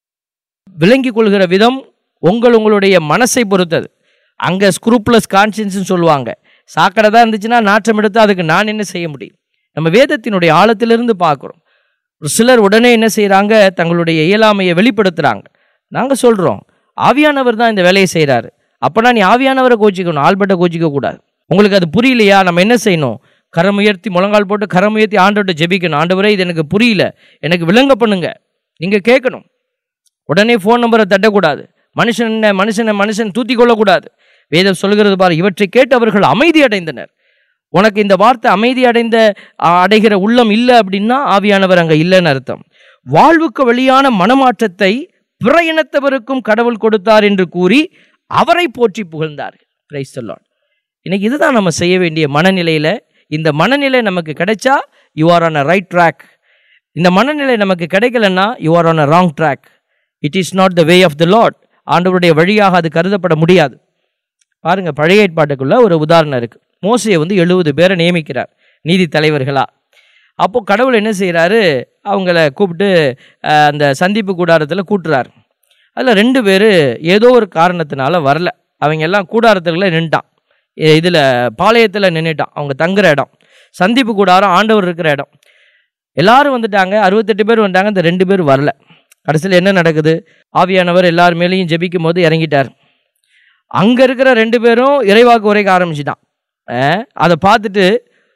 S2: விளங்கி கொள்கிற விதம் உங்கள் உங்களுடைய மனசை பொறுத்தது அங்கே ஸ்க்ரூப்லஸ் கான்சியன்ஸ்னு சொல்லுவாங்க சாக்கடை தான் இருந்துச்சுன்னா நாற்றம் எடுத்து அதுக்கு நான் என்ன செய்ய முடியும் நம்ம வேதத்தினுடைய ஆழத்திலிருந்து பார்க்குறோம் ஒரு சிலர் உடனே என்ன செய்கிறாங்க தங்களுடைய இயலாமையை வெளிப்படுத்துகிறாங்க நாங்கள் சொல்கிறோம் ஆவியானவர் தான் இந்த வேலையை செய்கிறாரு அப்போனா நீ ஆவியானவரை கோச்சிக்கணும் ஆல்பர்ட்டை கோச்சிக்க கூடாது உங்களுக்கு அது புரியலையா நம்ம என்ன செய்யணும் கரம் உயர்த்தி முழங்கால் போட்டு கரம் உயர்த்தி ஆண்டவர்கிட்ட ஜெபிக்கணும் ஆண்டவரே இது எனக்கு புரியல எனக்கு விளங்க பண்ணுங்க நீங்கள் கேட்கணும் உடனே ஃபோன் நம்பரை தட்டக்கூடாது மனுஷன் என்ன மனுஷனை மனுஷன் தூத்தி கொள்ளக்கூடாது வேதம் சொல்கிறது பாரு இவற்றை கேட்டு அவர்கள் அமைதி அடைந்தனர் உனக்கு இந்த வார்த்தை அமைதி அடைந்த அ, அடைகிற உள்ளம் இல்லை அப்படின்னா ஆவியானவர் அங்கே இல்லைன்னு அர்த்தம் வாழ்வுக்கு வழியான மனமாற்றத்தை பிற இனத்தவருக்கும் கடவுள் கொடுத்தார் என்று கூறி அவரை போற்றி புகழ்ந்தார் பிரைஸ் சொல்லான் இன்னைக்கு இதுதான் நம்ம செய்ய வேண்டிய மனநிலையில் இந்த மனநிலை நமக்கு கிடைச்சா you are on a right track இந்த மனநிலை நமக்கு கிடைக்கலன்னா you are on a wrong track it is not the way of the Lord ஆண்டவருடைய வழியாக அது கருதப்பட முடியாது பாருங்க பழைய ஏற்பாட்டுக்குள்ள ஒரு உதாரணம் இருக்கு மோசையை வந்து எழுபது பேரை நியமிக்கிறார் நீதி தலைவர்களா அப்போ கடவுள் என்ன செய்கிறாரு அவங்கள கூப்பிட்டு அஹ், அந்த சந்திப்பு கூடாரத்தில் கூட்டுறாரு அதில் ரெண்டு பேர் ஏதோ ஒரு காரணத்தினால வரல அவங்க எல்லாம் கூடாரத்துக்குள்ள நின்ட்டான் இதில் பாளையத்தில் நின்றுட்டான் அவங்க தங்குற இடம் சந்திப்பு கூடாரம் ஆண்டவர் இருக்கிற இடம் எல்லாரும் வந்துட்டாங்க அறுபத்தெட்டு பேர் வந்தாங்க இந்த ரெண்டு பேர் வரல கடைசியில் என்ன நடக்குது ஆவியானவர் எல்லார் மேலேயும் ஜெபிக்கும் போது இறங்கிட்டார் அங்கே இருக்கிற ரெண்டு பேரும் இறைவாக்கு உரைக்க ஆரம்பிச்சிட்டான் அஹ், அதை பார்த்துட்டு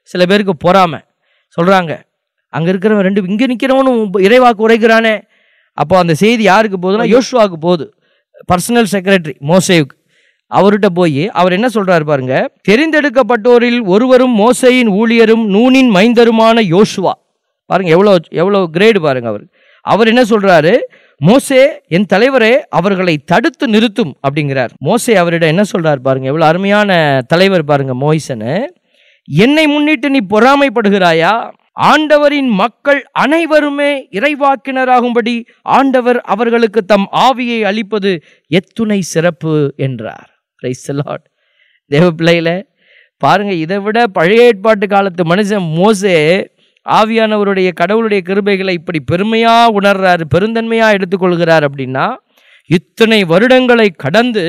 S2: சில பேருக்கு பொறாமை சொல்கிறாங்க அங்கே இருக்கிறவன் ரெண்டு இங்கே நிற்கிறவனும் இறைவாக்கு உரைக்கிறானே அப்போ அந்த செய்தி யாருக்கு போகுதுன்னா யோசுவாவுக்கு போகுது பர்சனல் செக்ரட்டரி மோசேவுக்கு அவர்கிட்ட போய் அவர் என்ன சொல்றாரு பாருங்க தெரிந்தெடுக்கப்பட்டோரில் ஒருவரும் மோசேயின் ஊழியரும் நூனின் மைந்தருமான யோசுவா பாருங்க எவ்வளோ எவ்வளோ கிரேடு பாருங்க அவர் அவர் என்ன சொல்றாரு மோசே என் தலைவரே அவர்களை தடுத்து நிறுத்தும் அப்படிங்கிறார் மோசே அவரிடம் என்ன சொல்றாரு பாருங்க எவ்வளோ அருமையான தலைவர் பாருங்க மோய்சனு என்னை முன்னிட்டு நீ பொறாமைப்படுகிறாயா ஆண்டவரின் மக்கள் அனைவருமே இறைவாக்கினராகும்படி ஆண்டவர் அவர்களுக்கு தம் ஆவியை அளிப்பது எத்துணை சிறப்பு என்றார் Praise the Lord. தேவ பிள்ளையில பாருங்க இதை விட பழைய ஏற்பாட்டு காலத்து மனுஷன் மோசே ஆவியானவருடைய கடவுளுடைய கிருபைகளை இப்படி பெருமையா உணர்றாரு பெருந்தன்மையா எடுத்துக்கொள்கிறார் அப்படின்னா இத்தனை வருடங்களை கடந்து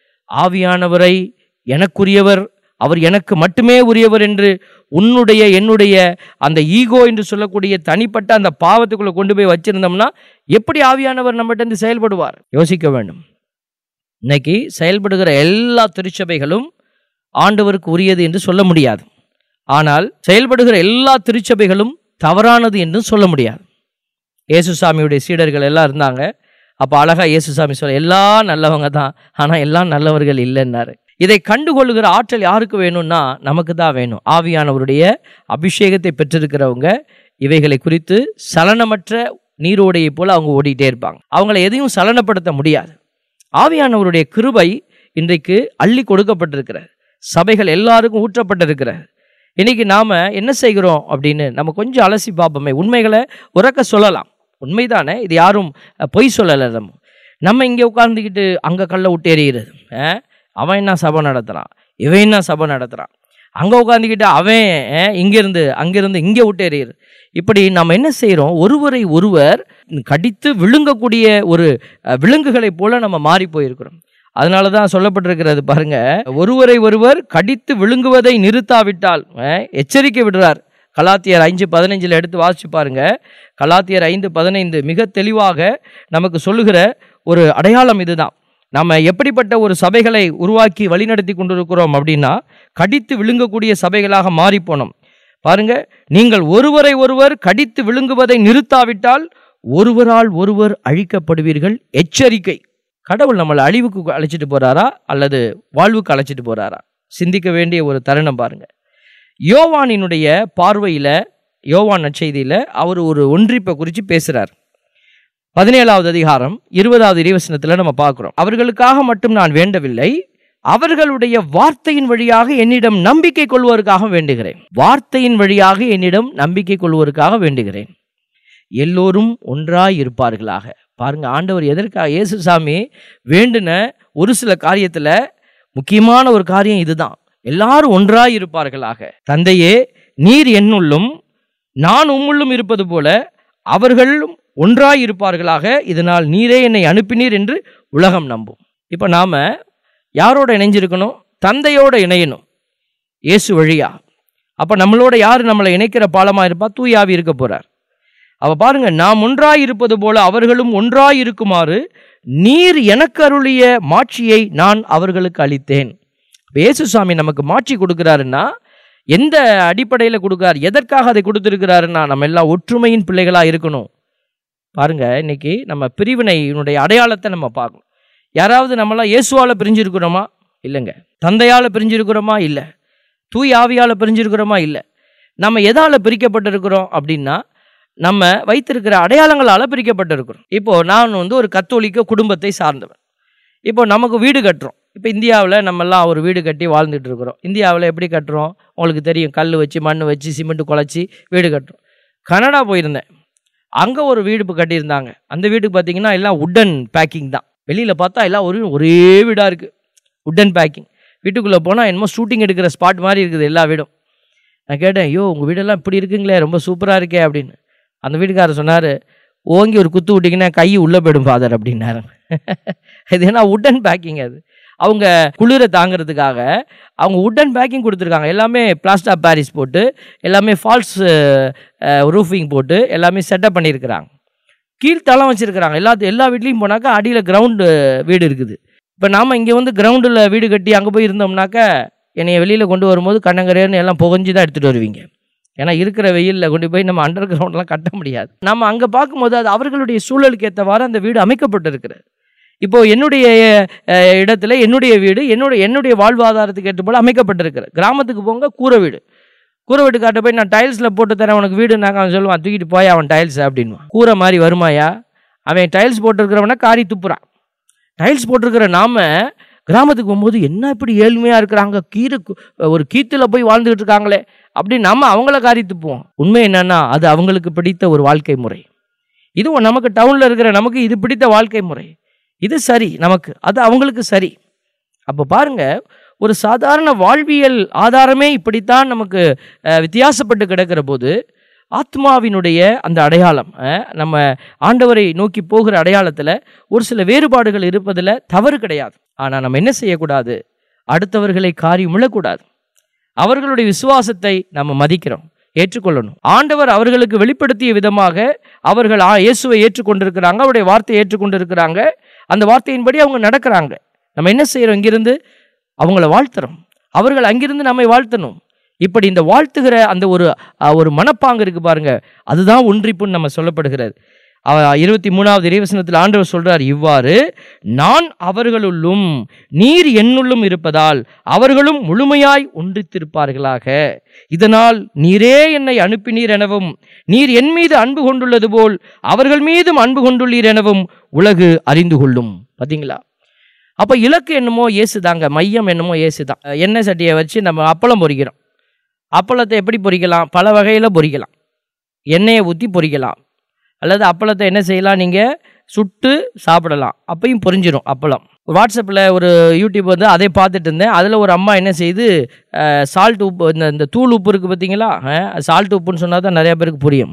S2: ஆவியானவரை எனக்குரியவர் அவர் எனக்கு மட்டுமே உரியவர் என்று உன்னுடைய என்னுடைய அந்த ஈகோ என்று சொல்லக்கூடிய தனிப்பட்ட அந்த பாவத்துக்குள்ள கொண்டு போய் வச்சிருந்தோம்னா எப்படி ஆவியானவர் நம்மகிட்ட இருந்து செயல்படுவார் யோசிக்க வேண்டும் இன்னைக்கு செயல்படுகிற எல்லா திருச்சபைகளும் ஆண்டவருக்கு உரியது என்று சொல்ல முடியாது ஆனால் செயல்படுகிற எல்லா திருச்சபைகளும் தவறானது என்றும் சொல்ல முடியாது இயேசுசாமியுடைய சீடர்கள் எல்லாம் இருந்தாங்க அப்போ அழகா இயேசுசாமி சொல்ல எல்லாம் நல்லவங்க தான் ஆனால் எல்லாம் நல்லவர்கள் இல்லைன்னாரு இதை கண்டுகொள்ளுகிற ஆற்றல் யாருக்கு வேணும்னா நமக்கு தான் வேணும் ஆவியானவருடைய அபிஷேகத்தை பெற்றிருக்கிறவங்க இவைகளை குறித்து சலனமற்ற நீரோடையை போல அவங்க ஓடிட்டே இருப்பாங்க அவங்கள எதையும் சலனப்படுத்த முடியாது ஆவியானவருடைய கிருபை இன்றைக்கு அள்ளி கொடுக்கப்பட்டிருக்கிறது சபைகள் எல்லாருக்கும் ஊற்றப்பட்டிருக்கிறது இன்னைக்கு நாம என்ன செய்கிறோம் அப்படின்னு நம்ம கொஞ்சம் அலசி பார்ப்போமே உண்மைகளை உறக்க சொல்லலாம் உண்மைதானே இது யாரும் அஹ், பொய் சொல்லலை நம்ம நம்ம இங்கே உட்கார்ந்துக்கிட்டு அங்கே கல்லை விட்டு எறிகிறது அஹ், அவன் என்ன சபை நடத்துகிறான் இவன் என்ன சபை நடத்துகிறான் அங்கே உட்காந்துக்கிட்டு அவன் அஹ், இங்கிருந்து அங்கிருந்து இங்கே விட்டு எறிகிறது இப்படி நம்ம என்ன செய்கிறோம் ஒருவரை ஒருவர் கடித்து விழுங்கக்கூடிய ஒரு அஹ், விலங்குகளைப் போல நம்ம மாறி போயிருக்கிறோம் அதனால தான் சொல்லப்பட்டிருக்கிறது பாருங்க ஒருவரை ஒருவர் கடித்து விழுங்குவதை நிறுத்தாவிட்டால் அஹ், எச்சரிக்கை விடுறார் கலாத்தியர் ஐந்து பதினைஞ்சில் எடுத்து வாசிச்சு பாருங்க கலாத்தியர் ஐந்து பதினைந்து மிக தெளிவாக நமக்கு சொல்லுகிற ஒரு அடையாளம் இதுதான் நம்ம எப்படிப்பட்ட ஒரு சபைகளை உருவாக்கி வழிநடத்தி கொண்டிருக்கிறோம் அப்படின்னா கடித்து விழுங்கக்கூடிய சபைகளாக மாறிப்போனோம் பாருங்க நீங்கள் ஒருவரை ஒருவர் கடித்து விழுங்குவதை நிறுத்தாவிட்டால் ஒருவரால் ஒருவர் அழிக்கப்படுவீர்கள் எச்சரிக்கை கடவுள் நம்மளை அழிவுக்கு அழைச்சிட்டு போறாரா அல்லது வாழ்வுக்கு அழைச்சிட்டு போறாரா சிந்திக்க வேண்டிய ஒரு தருணம் பாருங்க யோவானினுடைய பார்வையில யோவான் நற்செய்தியில அவர் ஒரு ஒன்றிப்பை குறித்து பேசுறார் பதினேழாவது அதிகாரம் இருபதாவது இறைவசனத்துல நம்ம பார்க்கிறோம் அவர்களுக்காக மட்டும் நான் வேண்டவில்லை அவர்களுடைய வார்த்தையின் வழியாக என்னிடம் நம்பிக்கை கொள்வோருக்காக வேண்டுகிறேன் வார்த்தையின் வழியாக என்னிடம் நம்பிக்கை கொள்வோருக்காக வேண்டுகிறேன் எல்லோரும் ஒன்றாய் இருப்பார்களாக பாருங்க ஆண்டவர் எதற்காக இயேசுசாமி வேண்டுன ஒரு சில காரியத்துல முக்கியமான ஒரு காரியம் இதுதான் எல்லாரும் ஒன்றாய் இருப்பார்களாக தந்தையே நீர் என்னுள்ளும் நான் உம்முள்ளும் இருப்பது போல அவர்களும் ஒன்றாய் இருப்பார்களாக இதனால் நீரே என்னை அனுப்பினீர் என்று உலகம் நம்பும் இப்போ நாம யாரோட இணைஞ்சிருக்கணும் தந்தையோட இணையணும் இயேசு வழியா அப்போ நம்மளோட யார் நம்மளை இணைக்கிற பாலமாக இருப்பா தூயாவி இருக்க போறார் அவ பாருங்க நாம் ஒன்றாய் இருப்பது போல அவர்களும் ஒன்றாய் இருக்குமாறு நீர் எனக்கு அருளிய மாட்சியை நான் அவர்களுக்கு அளித்தேன் இப்ப இயேசு சாமி நமக்கு மாட்சி கொடுக்கிறாருன்னா எந்த அடிப்படையில் கொடுக்கிறார் எதற்காக அதை கொடுத்துருக்கிறாருன்னா நம்ம எல்லாம் ஒற்றுமையின் பிள்ளைகளாக இருக்கணும் பாருங்க இன்னைக்கு நம்ம பிரிவினையினுடைய அடையாளத்தை நம்ம பார்க்கணும் யாராவது நம்மளாம் இயேசுவால் பிரிஞ்சிருக்கிறோமா இல்லைங்க தந்தையால் பிரிஞ்சிருக்கிறோமா இல்லை தூய் ஆவியால் பிரிஞ்சிருக்கிறோமா இல்லை நம்ம எதால் பிரிக்கப்பட்டிருக்கிறோம் அப்படின்னா நம்ம வைத்திருக்கிற அடையாளங்களால் பிரிக்கப்பட்டிருக்கிறோம் இப்போ நான் வந்து ஒரு கத்தோலிக்க குடும்பத்தை சார்ந்தவன் இப்போ நமக்கு வீடு கட்டுறோம் இப்போ இந்தியாவில் நம்மெல்லாம் ஒரு வீடு கட்டி வாழ்ந்துட்டு இருக்கிறோம் இந்தியாவில் எப்படி கட்டுறோம் உங்களுக்கு தெரியும் கல் வச்சு மண் வச்சு சிமெண்ட் குழச்சி வீடு கட்டுறோம் கனடா போயிருந்தேன் அங்கே ஒரு வீடு இப்போ கட்டியிருந்தாங்க அந்த வீட்டுக்கு பார்த்தீங்கன்னா எல்லாம் உட்டன் பேக்கிங் தான் வெளியில் பார்த்தா எல்லாம் ஒரு ஒரே வீடாக இருக்குது உட்டன் பேக்கிங் வீட்டுக்குள்ளே போனால் என்னமோ ஷூட்டிங் எடுக்கிற ஸ்பாட் மாதிரி இருக்குது எல்லா வீடும் நான் கேட்டேன் ஐயோ உங்கள் வீடெல்லாம் இப்படி இருக்குங்களே ரொம்ப சூப்பராக இருக்கே அப்படின்னு அந்த வீட்டுக்காரர் சொன்னார் ஓங்கி ஒரு குத்து விட்டிங்கன்னா கை உள்ளே போயிடும் ஃபாதர் அப்படின்னாரு இது என்ன உட்டன் பேக்கிங் அது அவங்க குளிரை தாங்கிறதுக்காக அவங்க உட்டன் பேக்கிங் கொடுத்துருக்காங்க எல்லாமே பிளாஸ்டர் ஆஃப் பாரிஸ் போட்டு எல்லாமே ஃபால்ஸ் ரூஃபிங் போட்டு எல்லாமே செட்டப் பண்ணியிருக்கிறாங்க கீழ்த்தளம் வச்சுருக்கிறாங்க எல்லா எல்லா வீட்லேயும் போனாக்கா அடியில் கிரவுண்டு வீடு இருக்குது இப்போ நாம் இங்கே வந்து கிரவுண்டில் வீடு கட்டி அங்கே போய் இருந்தோம்னாக்கா என்னைய வெளியில் கொண்டு வரும்போது கண்ணங்கரேன்னு எல்லாம் புகஞ்சு தான் எடுத்துகிட்டு வருவீங்க ஏன்னா இருக்கிற வெயிலில் கொண்டு போய் நம்ம அண்டர் கிரவுண்ட்லாம் கட்ட முடியாது நம்ம அங்கே பார்க்கும்போது அது அவர்களுடைய சூழலுக்கு ஏற்றவாறு அந்த வீடு அமைக்கப்பட்டிருக்கிறது இப்போ என்னுடைய அஹ், இடத்துல என்னுடைய வீடு என்னுடைய என்னுடைய வாழ்வாதாரத்துக்கு ஏற்ற போல அமைக்கப்பட்டிருக்கிறது கிராமத்துக்கு போங்க கூரை வீடு கூரை வீட்டுக்காட்ட போய் நான் டைல்ஸில் போட்டு தரேன் உனக்கு வீடுனாக்க அவன் சொல்லுவான் தூக்கிட்டு போய் அவன் டைல்ஸ் அப்படின்வான் கூரை மாதிரி வருமாயா அவன் டைல்ஸ் போட்டிருக்கிறவனா காரி துப்புறான் டைல்ஸ் போட்டிருக்கிற நாம கிராமத்துக்கு போகும்போது என்ன இப்படி ஏழ்மையாக இருக்கிறாங்க கீரை கு- ஒரு கீத்தில் போய் வாழ்ந்துகிட்டு இருக்காங்களே அப்படி நம்ம அவங்கள காரி துப்புவோம் உண்மை என்னன்னா அது அவங்களுக்கு பிடித்த ஒரு வாழ்க்கை முறை இதுவும் நமக்கு டவுனில் இருக்கிற நமக்கு இது பிடித்த வாழ்க்கை முறை இது சரி நமக்கு அது அவங்களுக்கு சரி அப்போ பாருங்க ஒரு சாதாரண வாழ்வியல் ஆதாரமே இப்படித்தான் நமக்கு அஹ், வித்தியாசப்பட்டு கிடக்கிற போது ஆத்மாவினுடைய அந்த அடையாளம் அஹ், நம்ம ஆண்டவரை நோக்கி போகிற அடையாளத்தில் ஒரு சில வேறுபாடுகள் இருப்பதில் தவறு கிடையாது ஆனால் நம்ம என்ன செய்யக்கூடாது அடுத்தவர்களை காரியம் விழக்கூடாது அவர்களுடைய விசுவாசத்தை நம்ம மதிக்கிறோம் ஏற்றுக்கொள்ளணும் ஆண்டவர் அவர்களுக்கு வெளிப்படுத்திய விதமாக அவர்கள் ஆ இயேசுவை ஏற்றுக்கொண்டிருக்கிறாங்க அவருடைய வார்த்தையை ஏற்றுக்கொண்டிருக்கிறாங்க அந்த வார்த்தையின்படி அவங்க நடக்கிறாங்க நம்ம என்ன செய்கிறோம் இங்கிருந்து அவங்கள வாழ்த்துறோம் அவர்கள் அங்கிருந்து நம்மை வாழ்த்தணும் இப்படி இந்த வாழ்த்துகிற அந்த ஒரு அஹ், ஒரு மனப்பாங்கு இருக்கு பாருங்க அதுதான் ஒன்றிப்புன்னு நம்ம சொல்லப்படுகிறது அவ இருபத்தி மூணாவது இறைவசனத்தில் ஆண்டவர் சொல்றார் இவ்வாறு நான் அவர்களுள்ளும் நீர் என்னுள்ளும் இருப்பதால் அவர்களும் முழுமையாய் ஒன்றித்திருப்பார்களாக இதனால் நீரே என்னை அனுப்பினீர் எனவும் நீர் என் மீது அன்பு கொண்டுள்ளது போல் அவர்கள் மீதும் அன்பு கொண்டுள்ளீர் எனவும் உலகு அறிந்து கொள்ளும் பார்த்தீங்களா அப்போ இலக்கு என்னமோ இயேசு தாங்க மையம் என்னமோ இயேசு தான் எண்ணெய் சட்டியை வச்சு நம்ம அப்பளம் பொரிக்கிறோம் அப்பளத்தை எப்படி பொரிக்கலாம் பல வகையில் பொரிக்கலாம் எண்ணெயை ஊற்றி பொரிக்கலாம் அல்லது அப்பளத்தை என்ன செய்யலாம் நீங்கள் சுட்டு சாப்பிடலாம் அப்பையும் பொரிஞ்சிடும் அப்பளம் வாட்ஸ்அப்பில் ஒரு யூடியூப் வந்து அதை பார்த்துட்டு இருந்தேன் அதில் ஒரு அம்மா என்ன செய்து சால்ட் உப்பு இந்த இந்த தூள் உப்பு இருக்குது பார்த்தீங்களா சால்ட் உப்புன்னு சொன்னால் தான் நிறையா பேருக்கு புரியும்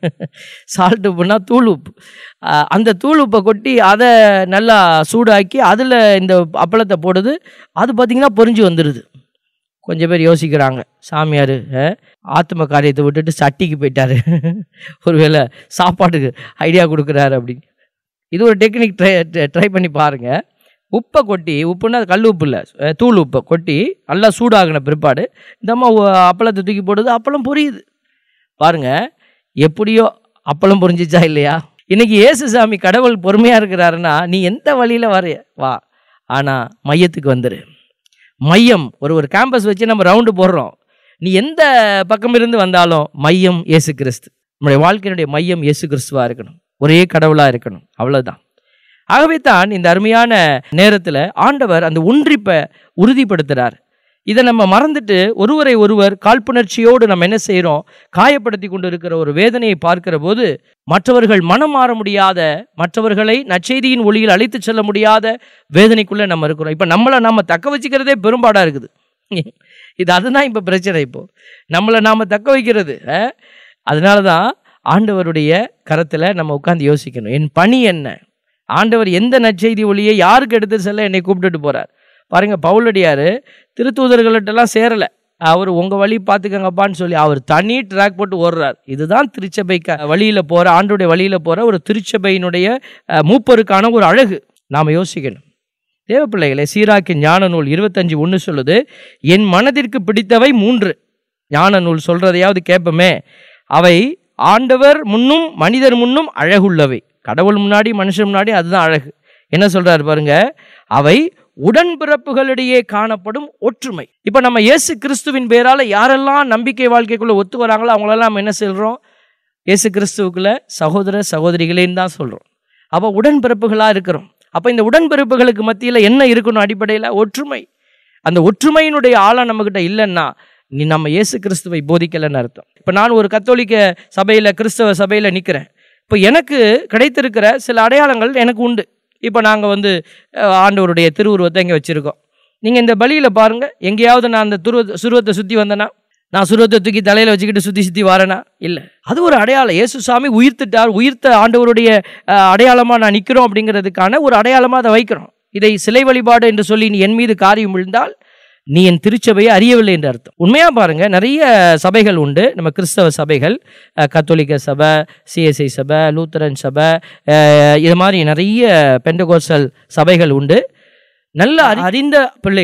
S2: சால்ட் உப்புனா தூள் உப்பு அஹ், அந்த தூள் உப்பை கொட்டி அதை நல்லா சூடாக்கி அதில் இந்த அப்பளத்தை போடுது அது பார்த்திங்கன்னா பொரிஞ்சு வந்துடுது கொஞ்சம் பேர் யோசிக்கிறாங்க சாமியார் ஆத்ம காரியத்தை விட்டுட்டு சட்டிக்கு போயிட்டாரு ஒருவேளை சாப்பாட்டுக்கு ஐடியா கொடுக்குறாரு அப்படின்னு இது ஒரு டெக்னிக் ட்ரை ட்ரை பண்ணி பாருங்கள் உப்பை கொட்டி உப்புன்னா அது கல் உப்பு இல்லை அஹ் தூள் உப்பை கொட்டி நல்லா சூடாகின பிற்பாடு இந்த அம்மா உ- அப்பளத்தை தூக்கி போடுது அப்பளம் பொரியுது பாருங்க எப்படியோ அப்பளம் பொரிஞ்சிச்சா இல்லையா இன்னைக்கு இயேசுசாமி கடவுள் பொறுமையாக இருக்கிறாருன்னா நீ எந்த வழியில் வர வா ஆனால் மையத்துக்கு வந்துரு மையம் ஒரு ஒரு கேம்பஸ் வச்சு நம்ம ரவுண்டு போடுறோம் நீ எந்த பக்கம் இருந்து வந்தாலும் மையம் இயேசு கிறிஸ்து நம்முடைய வாழ்க்கையினுடைய மையம் இயேசு கிறிஸ்துவா இருக்கணும் ஒரே கடவுளாக இருக்கணும் அவ்வளவுதான் ஆகவே தான் இந்த அருமையான நேரத்தில் ஆண்டவர் அந்த ஒன்றிப்பை உறுதிப்படுத்துகிறார் இதை நம்ம மறந்துட்டு ஒருவரை ஒருவர் காழ்ப்புணர்ச்சியோடு நம்ம என்ன செய்கிறோம் காயப்படுத்தி கொண்டு இருக்கிற ஒரு வேதனையை பார்க்கிற போது மற்றவர்கள் மனம் மாற முடியாத மற்றவர்களை நற்செய்தியின் ஒளியில் அழைத்து செல்ல முடியாத வேதனைக்குள்ளே நம்ம இருக்கிறோம் இப்போ நம்மளை நம்ம தக்க வச்சுக்கிறதே பெரும்பாடாக இருக்குது இது அதுதான் இப்போ பிரச்சனை இப்போ நம்மளை நாம் தக்க வைக்கிறது அஹ்? அதனால தான் ஆண்டவருடைய கரத்தில் நம்ம உட்காந்து யோசிக்கணும் என் பணி என்ன ஆண்டவர் எந்த நற்செய்தி ஒளியை யாருக்கு எடுத்து செல்ல என்னை கூப்பிட்டுட்டு போறார் பாருங்க பவுலடியார் திருத்தூதர்கள்ட்டெல்லாம் சேரலை அவர் உங்கள் வழி பார்த்துக்கங்கப்பான்னு சொல்லி அவர் தனி ட்ராக் போட்டு ஓடுறார் இதுதான் திருச்சபை க வழியில் போகிற ஆண்டுடைய வழியில் போகிற ஒரு திருச்சபையினுடைய அஹ், மூப்பருக்கான ஒரு அழகு நாம் யோசிக்கணும் தேவ பிள்ளைகளே சீராக்கின் ஞான நூல் இருபத்தஞ்சு ஒன்று சொல்லுது என் மனதிற்கு பிடித்தவை மூன்று ஞான நூல் சொல்கிறதையாவது கேட்போமே அவை ஆண்டவர் முன்னும் மனிதர் முன்னும் அழகுள்ளவை கடவுள் முன்னாடி மனுஷன் முன்னாடி அதுதான் அழகு என்ன சொல்றாரு பாருங்க அவை உடன்பிறப்புகளிடையே காணப்படும் ஒற்றுமை இப்போ நம்ம இயேசு கிறிஸ்துவின் பேரால யாரெல்லாம் நம்பிக்கை வாழ்க்கைக்குள்ள ஒத்து வராங்களோ அவங்களெல்லாம் நம்ம என்ன சொல்றோம் இயேசு கிறிஸ்துவுக்குள்ள சகோதர சகோதரிகளேன்னு தான் சொல்றோம் அப்போ உடன்பிறப்புகளாக இருக்கிறோம் அப்போ இந்த உடன்பிறப்புகளுக்கு மத்தியில் என்ன இருக்கணும் அடிப்படையில் ஒற்றுமை அந்த ஒற்றுமையினுடைய ஆழம் நம்மக்கிட்ட இல்லைன்னா நீ நம்ம இயேசு கிறிஸ்துவை போதிக்கலைன்னு அர்த்தம் இப்போ நான் ஒரு கத்தோலிக்க சபையில் கிறிஸ்தவ சபையில் நிற்கிறேன் இப்போ எனக்கு கிடைத்திருக்கிற சில அடையாளங்கள் எனக்கு உண்டு இப்போ நாங்கள் வந்து அஹ், ஆண்டவருடைய திருவுருவத்தை இங்கே வச்சுருக்கோம் நீங்கள் இந்த பலியில் பாருங்கள் எங்கேயாவது நான் அந்த துருவ சுருவத்தை சுற்றி வந்தேனா நான் சுருவத்தை தூக்கி தலையில் வச்சுக்கிட்டு சுற்றி சுற்றி வரேனா இல்லை அது ஒரு அடையாளம் இயேசு சாமி உயிர்த்துட்டார் உயிர்த்த ஆண்டவருடைய அடையாளமாக நான் நிற்கிறோம் அப்படிங்கிறதுக்கான ஒரு அடையாளமாக அதை வைக்கிறோம் இதை சிலை வழிபாடு என்று சொல்லி நீ என் மீது காரியம் விழுந்தால் நீ என் திருச்சபையை அறியவில்லை என்று அர்த்தம் உண்மையாக பாருங்க நிறைய சபைகள் உண்டு நம்ம கிறிஸ்தவ சபைகள் அஹ், கத்தோலிக்க சபை சிஎஸ்ஐ சபை லூத்தரன் சபை அஹ், இது மாதிரி நிறைய பெண்டகோசல் சபைகள் உண்டு நல்ல அறி- அறிந்த பிள்ளைகள்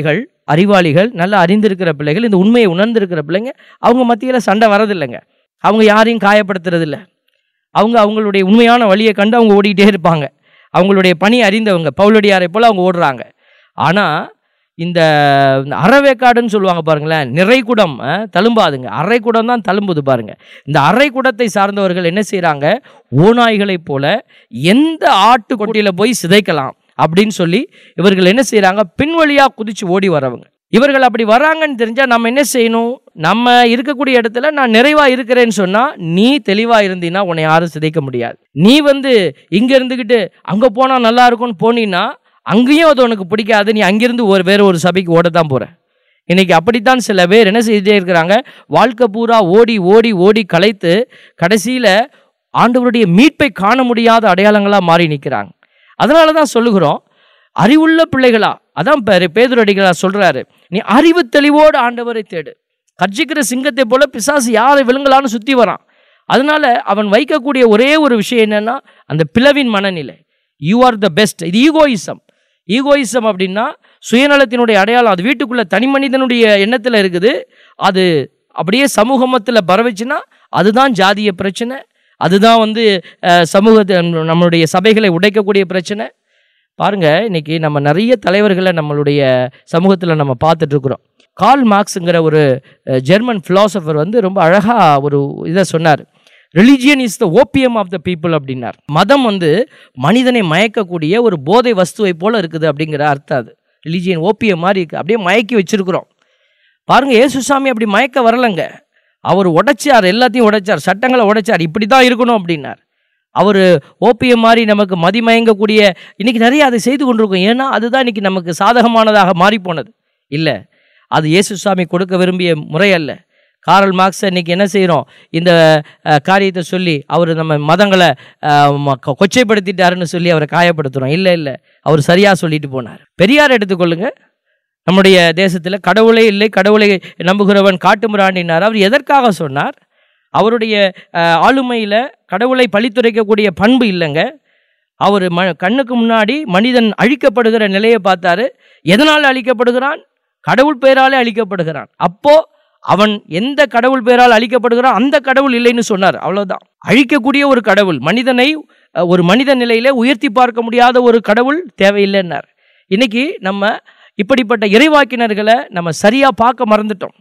S2: அறிவாளிகள் நல்லா அறிந்திருக்கிற பிள்ளைகள் இந்த உண்மையை உணர்ந்திருக்கிற பிள்ளைங்க அவங்க மத்தியில் சண்டை வரதில்லைங்க அவங்க யாரையும் காயப்படுத்துறதில்ல அவங்க அவங்களுடைய உண்மையான வழியை கண்டு அவங்க ஓடிக்கிட்டே இருப்பாங்க அவங்களுடைய பணி அறிந்தவங்க பவுலடியாரை போல் அவங்க ஓடுறாங்க ஆனால் இந்த இந்த அறவேக்காடுன்னு சொல்லுவாங்க பாருங்களேன் நிறைகுடம் அஹ், தழும்பாதுங்க அரைக்குடம் தான் தழும்புது பாருங்க இந்த அரைக்குடத்தை சார்ந்தவர்கள் என்ன செய்கிறாங்க ஓநாய்களைப் போல எந்த ஆட்டு கொட்டியில் போய் சிதைக்கலாம் அப்படின்னு சொல்லி இவர்கள் என்ன செய்கிறாங்க பின்வழியாக குதிச்சு ஓடி வரவங்க இவர்கள் அப்படி வராங்கன்னு தெரிஞ்சால் நம்ம என்ன செய்யணும் நம்ம இருக்கக்கூடிய இடத்துல நான் நிறைவாக இருக்கிறேன்னு சொன்னால் நீ தெளிவாக இருந்தீன்னா உன்னை யாரும் சிதைக்க முடியாது நீ வந்து இங்கே இருந்துக்கிட்டு அங்கே போனால் நல்லா இருக்கும்னு போனீன்னா அங்கேயும் அது உனக்கு பிடிக்காது நீ அங்கிருந்து ஒரு வேற ஒரு சபைக்கு ஓட தான் போகிற இன்னைக்கு அப்படித்தான் சில பேர் என்ன செய்துட்டே இருக்கிறாங்க வாழ்க்கை பூரா ஓடி ஓடி ஓடி களைத்து கடைசியில் ஆண்டவருடைய மீட்பை காண முடியாத அடையாளங்களாக மாறி நிற்கிறாங்க அதனால தான் சொல்லுகிறோம் அறிவுள்ள பிள்ளைகளா அதான் பேரு பேதுரடிகளா சொல்றாரு நீ அறிவு தெளிவோடு ஆண்டவரை தேடு கர்ஜிக்கிற சிங்கத்தை போல பிசாசு யாரை விழுங்கலான்னு சுற்றி வரான் அதனால அவன் வைக்கக்கூடிய ஒரே ஒரு விஷயம் என்னன்னா அந்த பிளவின் மனநிலை யூ ஆர் த பெஸ்ட் இது ஈகோயிசம் ஈகோயிசம் அப்படின்னா சுயநலத்தினுடைய அடையாளம் அது வீட்டுக்குள்ள தனி மனிதனுடைய எண்ணத்தில் இருக்குது அது அப்படியே சமூகமத்தில் பரவிச்சுன்னா அதுதான் ஜாதிய பிரச்சனை அதுதான் வந்து அஹ், சமூகத்தை நம்மளுடைய சபைகளை உடைக்கக்கூடிய பிரச்சனை பாருங்க இன்னைக்கு நம்ம நிறைய தலைவர்களை நம்மளுடைய சமூகத்தில் நம்ம பார்த்துட்டு இருக்கிறோம் கால் மார்க்ஸுங்கிற ஒரு அஹ், ஜெர்மன் ஃபிலாசபர் வந்து ரொம்ப அழகாக ஒரு இதை சொன்னார் religion is the opium of the people அப்படின்னார் மதம் வந்து மனிதனை மயக்கக்கூடிய ஒரு போதை வஸ்துவை போல இருக்குது அப்படிங்கிற அர்த்தம் அது ரிலிஜியன் ஓபியம் மாதிரி இருக்குது அப்படியே மயக்கி வச்சிருக்கிறோம் பாருங்க இயேசுசாமி அப்படி மயக்க வரலைங்க அவர் உடைச்சார் எல்லாத்தையும் உடைச்சார் சட்டங்களை உடைச்சார் இப்படி தான் இருக்கணும் அப்படின்னார் அவர் ஓபியம் மாதிரி நமக்கு மதிமயங்கக்கூடிய இன்னைக்கு நிறைய அதை செய்து கொண்டிருக்கோம் ஏன்னா அதுதான் இன்னைக்கு நமக்கு சாதகமானதாக மாறி போனது இல்லை அது இயேசுசாமி கொடுக்க விரும்பிய முறை அல்ல காரல் மார்க்ஸ் இன்னைக்கு என்ன செய்கிறோம் இந்த அஹ், காரியத்தை சொல்லி அவர் நம்ம மதங்களை அஹ், ம- கொ- கொச்சைப்படுத்திட்டாருன்னு சொல்லி அவரை காயப்படுத்துகிறோம் இல்லை இல்லை அவர் சரியாக சொல்லிட்டு போனார் பெரியார் எடுத்துக்கொள்ளுங்க நம்முடைய தேசத்தில் கடவுளே இல்லை கடவுளை நம்புகிறவன் காட்டுமிராண்டினார் அவர் எதற்காக சொன்னார் அவருடைய அஹ், ஆளுமையில் கடவுளை பழித்துரைக்கக்கூடிய பண்பு இல்லைங்க அவர் ம கண்ணுக்கு முன்னாடி மனிதன் அழிக்கப்படுகிற நிலையை பார்த்தாரு எதனால் அழிக்கப்படுகிறான் கடவுள் பெயராலே அழிக்கப்படுகிறான் அப்போ அவன் எந்த கடவுள் பெயரால் அழிக்கப்படுகிறான் அந்த கடவுள் இல்லைன்னு சொன்னார் அவ்வளவுதான் அழிக்கக்கூடிய ஒரு கடவுள் மனிதனை அஹ், ஒரு மனித நிலையில உயர்த்தி பார்க்க முடியாத ஒரு கடவுள் தேவையில்லைன்னார் இன்னைக்கு நம்ம இப்படிப்பட்ட இறைவாக்கினர்களை நம்ம சரியா பார்க்க மறந்துட்டோம்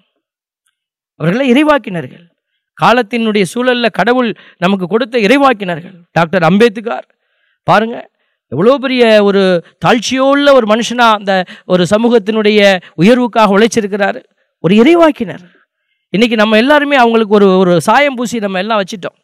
S2: அவர்களை இறைவாக்கினர்கள் காலத்தினுடைய சூழல்ல கடவுள் நமக்கு கொடுத்த இறைவாக்கினர்கள் டாக்டர் அம்பேத்கர் பாருங்க எவ்வளோ பெரிய ஒரு தாழ்ச்சியுள்ள ஒரு மனுஷனா அந்த ஒரு சமூகத்தினுடைய உயர்வுக்காக உழைச்சிருக்கிறாரு ஒரு இறைவாக்கினர் இன்னைக்கு நம்ம எல்லாருமே அவங்களுக்கு ஒரு ஒரு சாயம் பூசி நம்ம எல்லாம் வச்சிட்டோம்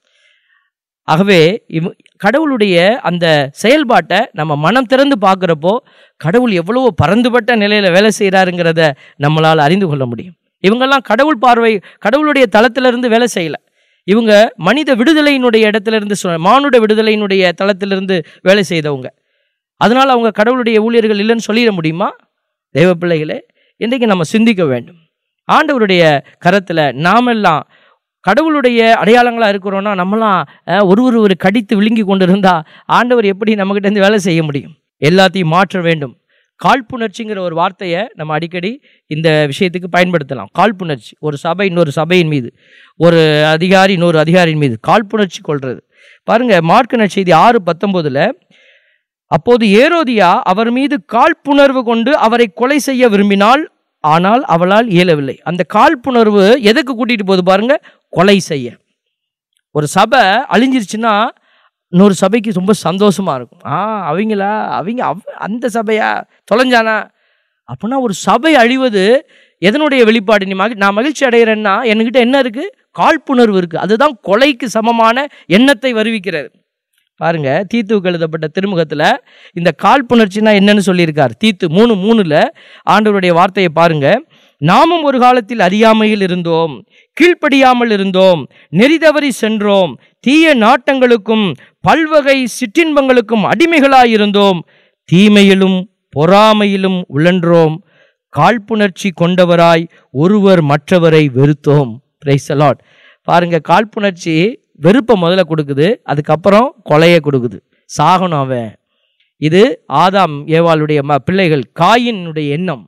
S2: ஆகவே இவ கடவுளுடைய அந்த செயல்பாட்டை நம்ம மனம் திறந்து பார்க்குறப்போ கடவுள் எவ்வளவோ பறந்துபட்ட நிலையில் வேலை செய்கிறாருங்கிறத நம்மளால் அறிந்து கொள்ள முடியும் இவங்கெல்லாம் கடவுள் பார்வை கடவுளுடைய தளத்திலிருந்து வேலை செய்யலை இவங்க மனித விடுதலையினுடைய இடத்திலிருந்து சொ- மானுட விடுதலையினுடைய தளத்திலிருந்து வேலை செய்தவங்க அதனால் அவங்க கடவுளுடைய ஊழியர்கள் இல்லைன்னு சொல்லிட முடியுமா தெய்வ பிள்ளைகளே இன்றைக்கு நம்ம சிந்திக்க வேண்டும் ஆண்டவருடைய கரத்தில் நாமெல்லாம் கடவுளுடைய அடையாளங்களாக இருக்கிறோன்னா நம்மலாம் அஹ், ஒரு ஒரு ஒரு கடித்து விழுங்கி கொண்டு இருந்தா ஆண்டவர் எப்படி நம்மகிட்ட இருந்து வேலை செய்ய முடியும் எல்லாத்தையும் மாற்ற வேண்டும் காழ்ப்புணர்ச்சிங்கிற ஒரு வார்த்தையை நம்ம அடிக்கடி இந்த விஷயத்துக்கு பயன்படுத்தலாம் காழ்ப்புணர்ச்சி ஒரு சபை இன்னொரு சபையின் மீது ஒரு அதிகாரி இன்னொரு அதிகாரியின் மீது காழ்ப்புணர்ச்சி கொள்றது பாருங்க மார்க்கு நற்செய்தி ஆறு பத்தொன்பதுல அப்போது ஏரோதியா அவர் மீது காழ்ப்புணர்வு கொண்டு அவரை கொலை செய்ய விரும்பினாள் ஆனால் அவளால் இயலவில்லை அந்த காழ்ப்புணர்வு எதுக்கு கூட்டிட்டு போகுது பாருங்க கொலை செய்ய ஒரு சபை அழிஞ்சிருச்சுன்னா இன்னொரு சபைக்கு ரொம்ப சந்தோஷமா இருக்கும் ஆ அவங்களா அவங்க அவ் அந்த சபையா தொலைஞ்சானா அப்படின்னா ஒரு சபை அழிவது எதனுடைய வெளிப்பாடு நீ மகி நான் மகிழ்ச்சி அடைகிறேன்னா என்கிட்ட என்ன இருக்கு காழ்ப்புணர்வு இருக்கு அதுதான் கொலைக்கு சமமான எண்ணத்தை வருவிக்கிறது பாருங்க தீத்துவுக்கு எழுதப்பட்ட திருமுகத்துல இந்த காழ்ப்புணர்ச்சினா என்னன்னு சொல்லியிருக்கார் தீத்து மூணு மூணுல ஆண்டவருடைய வார்த்தையை பாருங்க நாமும் ஒரு காலத்தில் அறியாமையில் இருந்தோம் கீழ்ப்படியாமல் இருந்தோம் நெறிதவறி சென்றோம் தீய நாட்டங்களுக்கும் பல்வகை சிற்றின்பங்களுக்கும் அடிமைகளாயிருந்தோம் தீமையிலும் பொறாமையிலும் உழன்றோம் காழ்ப்புணர்ச்சி கொண்டவராய் ஒருவர் மற்றவரை வெறுத்தோம் பிரைஸ் லாட் பாருங்க காழ்ப்புணர்ச்சி வெறுப்பை முதல்ல கொடுக்குது அதுக்கப்புறம் கொலையை கொடுக்குது சாகணும் அவன் இது ஆதாம் ஏவாளுடைய ம பிள்ளைகள் காயினுடைய எண்ணம்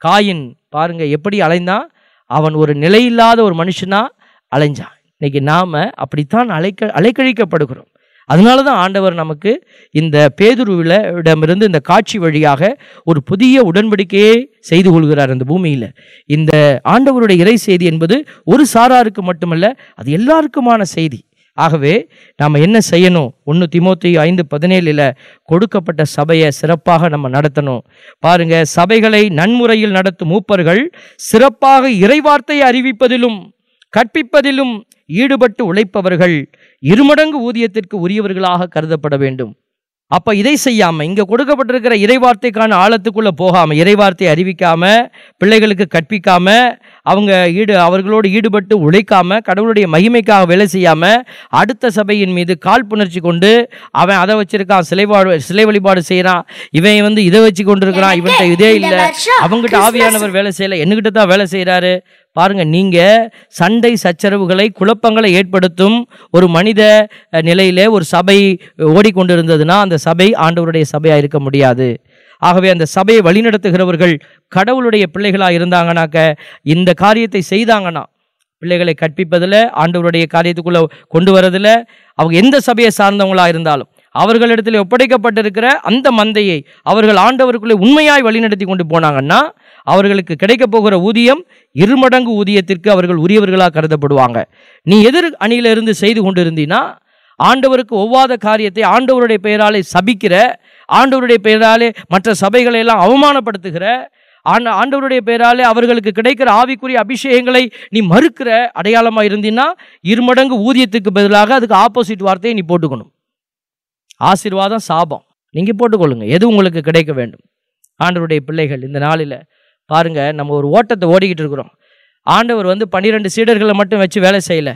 S2: காயின் பாருங்க எப்படி அலைந்தான் அவன் ஒரு நிலையில்லாத ஒரு மனுஷனா அலைஞ்சான் இன்னைக்கு நாம அப்படித்தான் அலைக்க அலைக்கழிக்கப்படுகிறோம் அதனால தான் ஆண்டவர் நமக்கு இந்த பேதுருவில இடமிருந்து இந்த காட்சி வழியாக ஒரு புதிய உடன்படிக்கையை செய்து கொள்கிறார் இந்த பூமியில் இந்த ஆண்டவருடைய இறை செய்தி என்பது ஒரு சாராருக்கு மட்டுமல்ல அது எல்லாருக்குமான செய்தி ஆகவே நாம் என்ன செய்யணும் ஒன்று திமோத்தி ஐந்து பதினேழில் கொடுக்கப்பட்ட சபையை சிறப்பாக நம்ம நடத்தணும் பாருங்க சபைகளை நன்முறையில் நடத்தும் மூப்பர்கள் சிறப்பாக இறைவார்த்தையை அறிவிப்பதிலும் கற்பிப்பதிலும் ஈடுபட்டு உழைப்பவர்கள் இருமடங்கு ஊதியத்திற்கு உரியவர்களாக கருதப்பட வேண்டும் அப்ப இதை செய்யாம இங்க கொடுக்கப்பட்டிருக்கிற இறைவார்த்தைக்கான ஆழத்துக்குள்ள போகாம இறைவார்த்தை அறிவிக்காம பிள்ளைகளுக்கு கற்பிக்காம அவங்க ஈடு அவர்களோடு ஈடுபட்டு உழைக்காம கடவுளுடைய மகிமைக்காக வேலை செய்யாம அடுத்த சபையின் மீது காழ்ப்புணர்ச்சி கொண்டு அவன் அதை வச்சிருக்கான் சிலை வா- சிலை வழிபாடு செய்றான் இவன் வந்து இதை வச்சு கொண்டிருக்கிறான் இவன்கிட்ட இதே
S4: இந்த
S2: இல்லை
S4: வருஷம்
S2: அவங்ககிட்ட ஆவியானவர் வேலை செய்யல என்கிட்ட தான் வேலை செய்றாரு பாருங்க நீங்க சண்டை சச்சரவுகளை குழப்பங்களை ஏற்படுத்தும் ஒரு மனித அஹ், நிலையிலே ஒரு சபை ஓடிக்கொண்டிருந்ததுன்னா அந்த சபை ஆண்டவருடைய சபையா இருக்க முடியாது ஆகவே அந்த சபையை வழிநடத்துகிறவர்கள் கடவுளுடைய பிள்ளைகளாக இருந்தாங்கனாக்க இந்த காரியத்தை செய்தாங்கன்னா பிள்ளைகளை கற்பிப்பதில் ஆண்டவருடைய காரியத்துக்குள்ள கொண்டு வரதில் அவங்க எந்த சபையை சார்ந்தவங்களா இருந்தாலும் அவர்களிடத்தில் ஒப்படைக்கப்பட்டிருக்கிற அந்த மந்தையை அவர்கள் ஆண்டவருக்குள்ளே உண்மையாய் வழிநடத்தி கொண்டு போனாங்கன்னா அவர்களுக்கு கிடைக்கப் போகிற ஊதியம் இருமடங்கு ஊதியத்திற்கு அவர்கள் உரியவர்களாக கருதப்படுவாங்க நீ எதிர் அணியில இருந்து செய்து கொண்டிருந்தீன்னா ஆண்டவருக்கு ஒவ்வாத காரியத்தை ஆண்டவருடைய பெயராலே சபிக்கிற ஆண்டவருடைய பெயராலே மற்ற சபைகளை எல்லாம் அவமானப்படுத்துகிற ஆண்ட ஆண்டவருடைய பெயராலே அவர்களுக்கு கிடைக்கிற ஆவிக்குரிய அபிஷேகங்களை நீ மறுக்கிற அடையாளமாக இருந்தீன்னா இருமடங்கு ஊதியத்துக்கு பதிலாக அதுக்கு ஆப்போசிட் வார்த்தையை நீ போட்டுக்கணும் ஆசீர்வாதம் சாபம் நீங்கள் போட்டுக்கொள்ளுங்க எது உங்களுக்கு கிடைக்க வேண்டும் ஆண்டவருடைய பிள்ளைகள் இந்த நாளில் பாருங்க நம்ம ஒரு ஓட்டத்தை ஓடிக்கிட்டு இருக்கிறோம் ஆண்டவர் வந்து பன்னிரெண்டு சீடர்களை மட்டும் வச்சு வேலை செய்யலை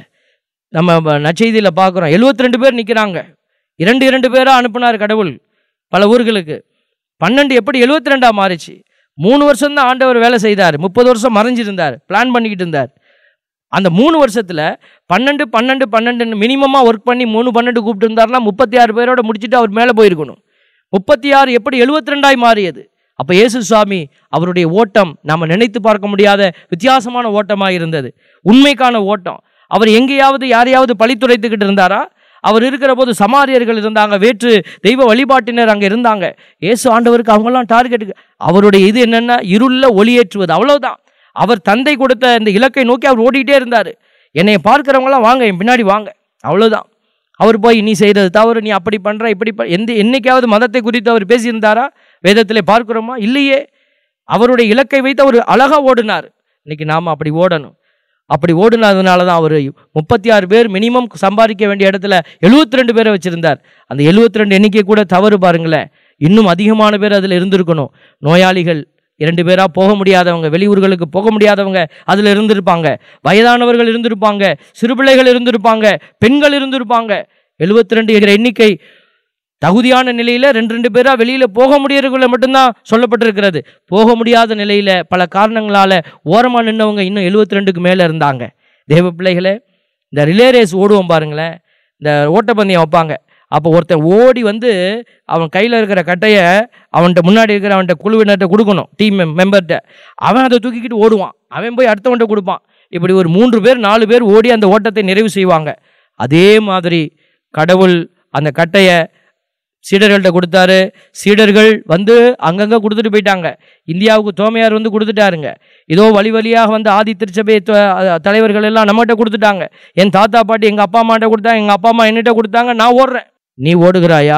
S2: நம்ம நச்செய்தியில் பார்க்குறோம் 72 ரெண்டு பேர் நிற்கிறாங்க இரண்டு இரண்டு பேராக அனுப்புனார் கடவுள் பல ஊர்களுக்கு பன்னெண்டு எப்படி 72 ரெண்டா மாறிச்சு மூணு வருஷம் தான் ஆண்டவர் வேலை செய்தார் முப்பது வருஷம் மறைஞ்சிருந்தார் பிளான் பண்ணிக்கிட்டு இருந்தார் அந்த மூணு வருஷத்துல பன்னெண்டு பன்னெண்டு பன்னெண்டு மினிமமாக ஒர்க் பண்ணி மூணு பன்னெண்டு கூப்பிட்டு இருந்தாருன்னா முப்பத்தி ஆறு பேரோட முடிச்சுட்டு அவர் மேலே போயிருக்கணும் முப்பத்தி ஆறு எப்படி 72 ரெண்டாய் மாறியது அப்போ இயேசு சுவாமி அவருடைய ஓட்டம் நாம் நினைத்து பார்க்க முடியாத வித்தியாசமான ஓட்டமாக இருந்தது உண்மைக்கான ஓட்டம் அவர் எங்கேயாவது யாரையாவது பழித்துரைத்துக்கிட்டு இருந்தாரா அவர் இருக்கிற போது சமாரியர்கள் இருந்தாங்க வேற்று தெய்வ வழிபாட்டினர் அங்கே இருந்தாங்க இயேசு ஆண்டவருக்கு அவங்கெல்லாம் டார்கெட்டுக்கு அவருடைய இது என்னென்னா இருளில் ஒளியேற்றுவது அவ்வளவுதான் அவர் தந்தை கொடுத்த இந்த இலக்கை நோக்கி அவர் ஓடிட்டே இருந்தார் என்னை பார்க்குறவங்களாம் வாங்க என் பின்னாடி வாங்க அவ்வளவுதான் அவர் போய் நீ செய்கிறது தவறு நீ அப்படி பண்ற இப்படி ப- எந்த என்னைக்காவது மதத்தை குறித்து அவர் பேசியிருந்தாரா வேதத்திலே பார்க்கிறோமா இல்லையே அவருடைய இலக்கை வைத்து அவர் அழகா ஓடினார் இன்னைக்கு நாம் அப்படி ஓடணும் அப்படி ஓடுனதுனால தான் அவர் முப்பத்தி ஆறு பேர் மினிமம் சம்பாதிக்க வேண்டிய இடத்துல 72 ரெண்டு பேரை வச்சிருந்தார் அந்த 72 ரெண்டு எண்ணிக்கை கூட தவறு பாருங்களேன் இன்னும் அதிகமான பேர் அதில் இருந்திருக்கணும் நோயாளிகள் இரண்டு பேராக போக முடியாதவங்க வெளியூர்களுக்கு போக முடியாதவங்க அதில் இருந்திருப்பாங்க வயதானவர்கள் இருந்திருப்பாங்க சிறுபிள்ளைகள் இருந்திருப்பாங்க பெண்கள் இருந்திருப்பாங்க 72 ரெண்டு என்கிற எண்ணிக்கை தகுதியான நிலையில் ரெண்டு ரெண்டு பேராக வெளியில் போக முடியறவங்களை மட்டும்தான் சொல்லப்பட்டிருக்கிறது போக முடியாத நிலையில் பல காரணங்களால் ஓரமாக நின்னவங்க இன்னும் 72 ரெண்டுக்கு மேலே இருந்தாங்க தேவ பிள்ளைகளே இந்த ரிலே ரேஸ் ஓடுவோம் பாருங்களேன் இந்த ஓட்டப்பந்தயம் வைப்பாங்க அப்போ ஒருத்தன் ஓடி வந்து அவன் கையில் இருக்கிற கட்டையை அவன்கிட்ட முன்னாடி இருக்கிற அவன்கிட்ட குழுவினர்கிட்ட கொடுக்கணும் டீம் மெம்பர்கிட்ட அவன் அதை தூக்கிக்கிட்டு ஓடுவான் அவன் போய் அடுத்தவன்கிட்ட கொடுப்பான் இப்படி ஒரு மூன்று பேர் நாலு பேர் ஓடி அந்த ஓட்டத்தை நிறைவு செய்வாங்க அதே மாதிரி கடவுள் அந்த கட்டையை சீடர்கள்ட்ட கொடுத்தாரு சீடர்கள் வந்து அங்கங்கே கொடுத்துட்டு போயிட்டாங்க இந்தியாவுக்கு தோமையார் வந்து கொடுத்துட்டாருங்க இதோ வழி வழியாக வந்து ஆதி திருச்சபை த- அஹ் தலைவர்கள் எல்லாம் நம்மகிட்ட கொடுத்துட்டாங்க என் தாத்தா பாட்டி எங்கள் அப்பா அம்மாட்ட கொடுத்தாங்க எங்கள் அப்பா அம்மா என்னிட்ட கொடுத்தாங்க நான் ஓடுறேன் நீ ஓடுகிறாயா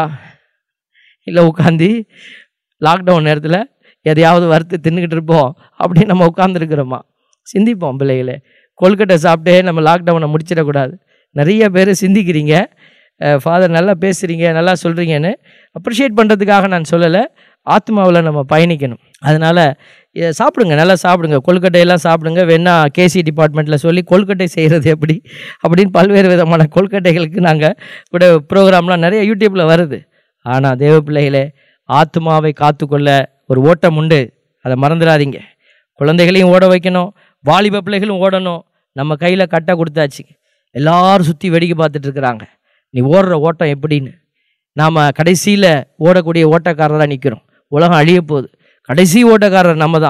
S2: இல்லை உட்காந்து லாக்டவுன் நேரத்தில் எதையாவது வறுத்து தின்னுக்கிட்டு இருப்போம் அப்படின்னு நம்ம உட்காந்துருக்குறோமா சிந்திப்போம் பிள்ளைகளே கொல்கட்டை சாப்பிட்டே நம்ம லாக்டவுனை முடிச்சிடக்கூடாது நிறைய பேர் சிந்திக்கிறீங்க ஃபாதர் நல்லா பேசுகிறீங்க நல்லா சொல்கிறீங்கன்னு அப்ரிஷியேட் பண்ணுறதுக்காக நான் சொல்லலை ஆத்மாவில் நம்ம பயணிக்கணும் அதனால் இதை சாப்பிடுங்க நல்லா சாப்பிடுங்க கொழுக்கட்டையெல்லாம் சாப்பிடுங்க வேணா கேசி டிபார்ட்மெண்ட்டில் சொல்லி கொழுக்கட்டை செய்கிறது எப்படி அப்படின்னு பல்வேறு விதமான கொழுக்கட்டைகளுக்கு நாங்கள் கூட ப்ரோக்ராம்லாம் நிறைய யூடியூப்பில் வருது ஆனால் தேவ பிள்ளைகளே ஆத்மாவை காத்துக்கொள்ள ஒரு ஓட்டம் உண்டு அதை மறந்துடாதீங்க குழந்தைகளையும் ஓட வைக்கணும் வாலிப பிள்ளைகளும் ஓடணும் நம்ம கையில் கட்டை கொடுத்தாச்சு எல்லாரும் சுற்றி வேடிக்கை பார்த்துட்டு இருக்கிறாங்க நீ ஓடுற ஓட்டம் எப்படின்னு நாம் கடைசியில் ஓடக்கூடிய ஓட்டக்காரராக நிற்கிறோம் உலகம் அழிய போகுது கடைசி ஓட்டக்காரர் நம்ம தான்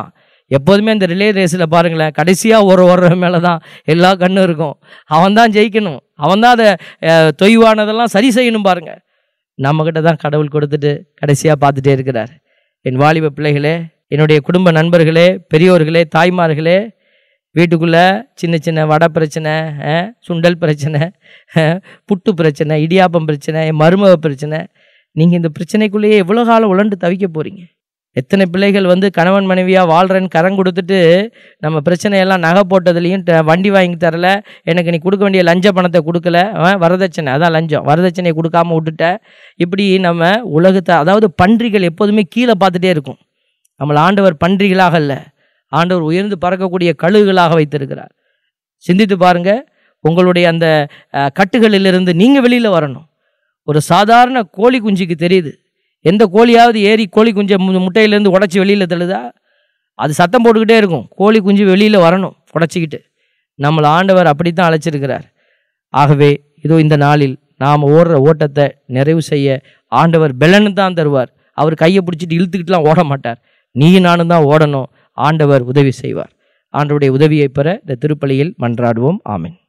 S2: எப்போதுமே இந்த ரிலே ரேஸில் பாருங்களேன் கடைசியாக ஒரு ஓடுற மேலே தான் எல்லா கண்ணும் இருக்கும் அவன் தான் ஜெயிக்கணும் அவன் தான் அதை அஹ், தொய்வானதெல்லாம் சரி செய்யணும் பாருங்க நம்மக்கிட்ட தான் கடவுள் கொடுத்துட்டு கடைசியாக பார்த்துட்டே இருக்கிறார் என் வாலிப பிள்ளைகளே என்னுடைய குடும்ப நண்பர்களே பெரியோர்களே தாய்மார்களே வீட்டுக்குள்ளே சின்ன சின்ன வடை பிரச்சனை அஹ், சுண்டல் பிரச்சனை அஹ், புட்டு பிரச்சனை இடியாப்பம் பிரச்சனை என் மருமக பிரச்சனை நீங்கள் இந்த பிரச்சனைக்குள்ளேயே எவ்வளோ காலம் உழண்டு தவிக்க போகிறீங்க எத்தனை பிள்ளைகள் வந்து கணவன் மனைவியாக வாழ்கிறேன்னு கரம் கொடுத்துட்டு நம்ம பிரச்சனையெல்லாம் நகை போட்டதுலேயும் ட- வண்டி வாங்கி தரல எனக்கு நீ கொடுக்க வேண்டிய லஞ்ச பணத்தை கொடுக்கல அவன் வரதட்சணை அதான் லஞ்சம் வரதட்சணையை கொடுக்காம விட்டுட்ட இப்படி நம்ம உலகத்தை அதாவது பன்றிகள் எப்போதுமே கீழே பார்த்துட்டே இருக்கும் நம்மளை ஆண்டவர் பன்றிகளாக அல்ல ஆண்டவர் உயர்ந்து பறக்கக்கூடிய கழுகுகளாக வைத்திருக்கிறார் சிந்தித்து பாருங்க உங்களுடைய அந்த அஹ், கட்டுகளிலிருந்து நீங்கள் வெளியில் வரணும் ஒரு சாதாரண கோழி குஞ்சுக்கு தெரியுது எந்த கோழியாவது ஏறி கோழி குஞ்சை மு- முட்டையிலேருந்து உடச்சி வெளியில் தள்ளுதா அது சத்தம் போட்டுக்கிட்டே இருக்கும் கோழி குஞ்சு வெளியில் வரணும் உடச்சிக்கிட்டு நம்மளை ஆண்டவர் அப்படித்தான் அழைச்சிருக்கிறார் ஆகவே இதோ இந்த நாளில் நாம் ஓடுற ஓட்டத்தை நிறைவு செய்ய ஆண்டவர் பெலன்னு தான் தருவார் அவர் கையை பிடிச்சிட்டு இழுத்துக்கிட்டுலாம் ஓட மாட்டார் நீயும் நானும் தான் ஓடணும் ஆண்டவர் உதவி செய்வார் ஆண்டவருடைய உதவியை பெற இந்த திருப்பலியில் மன்றாடுவோம் ஆமென்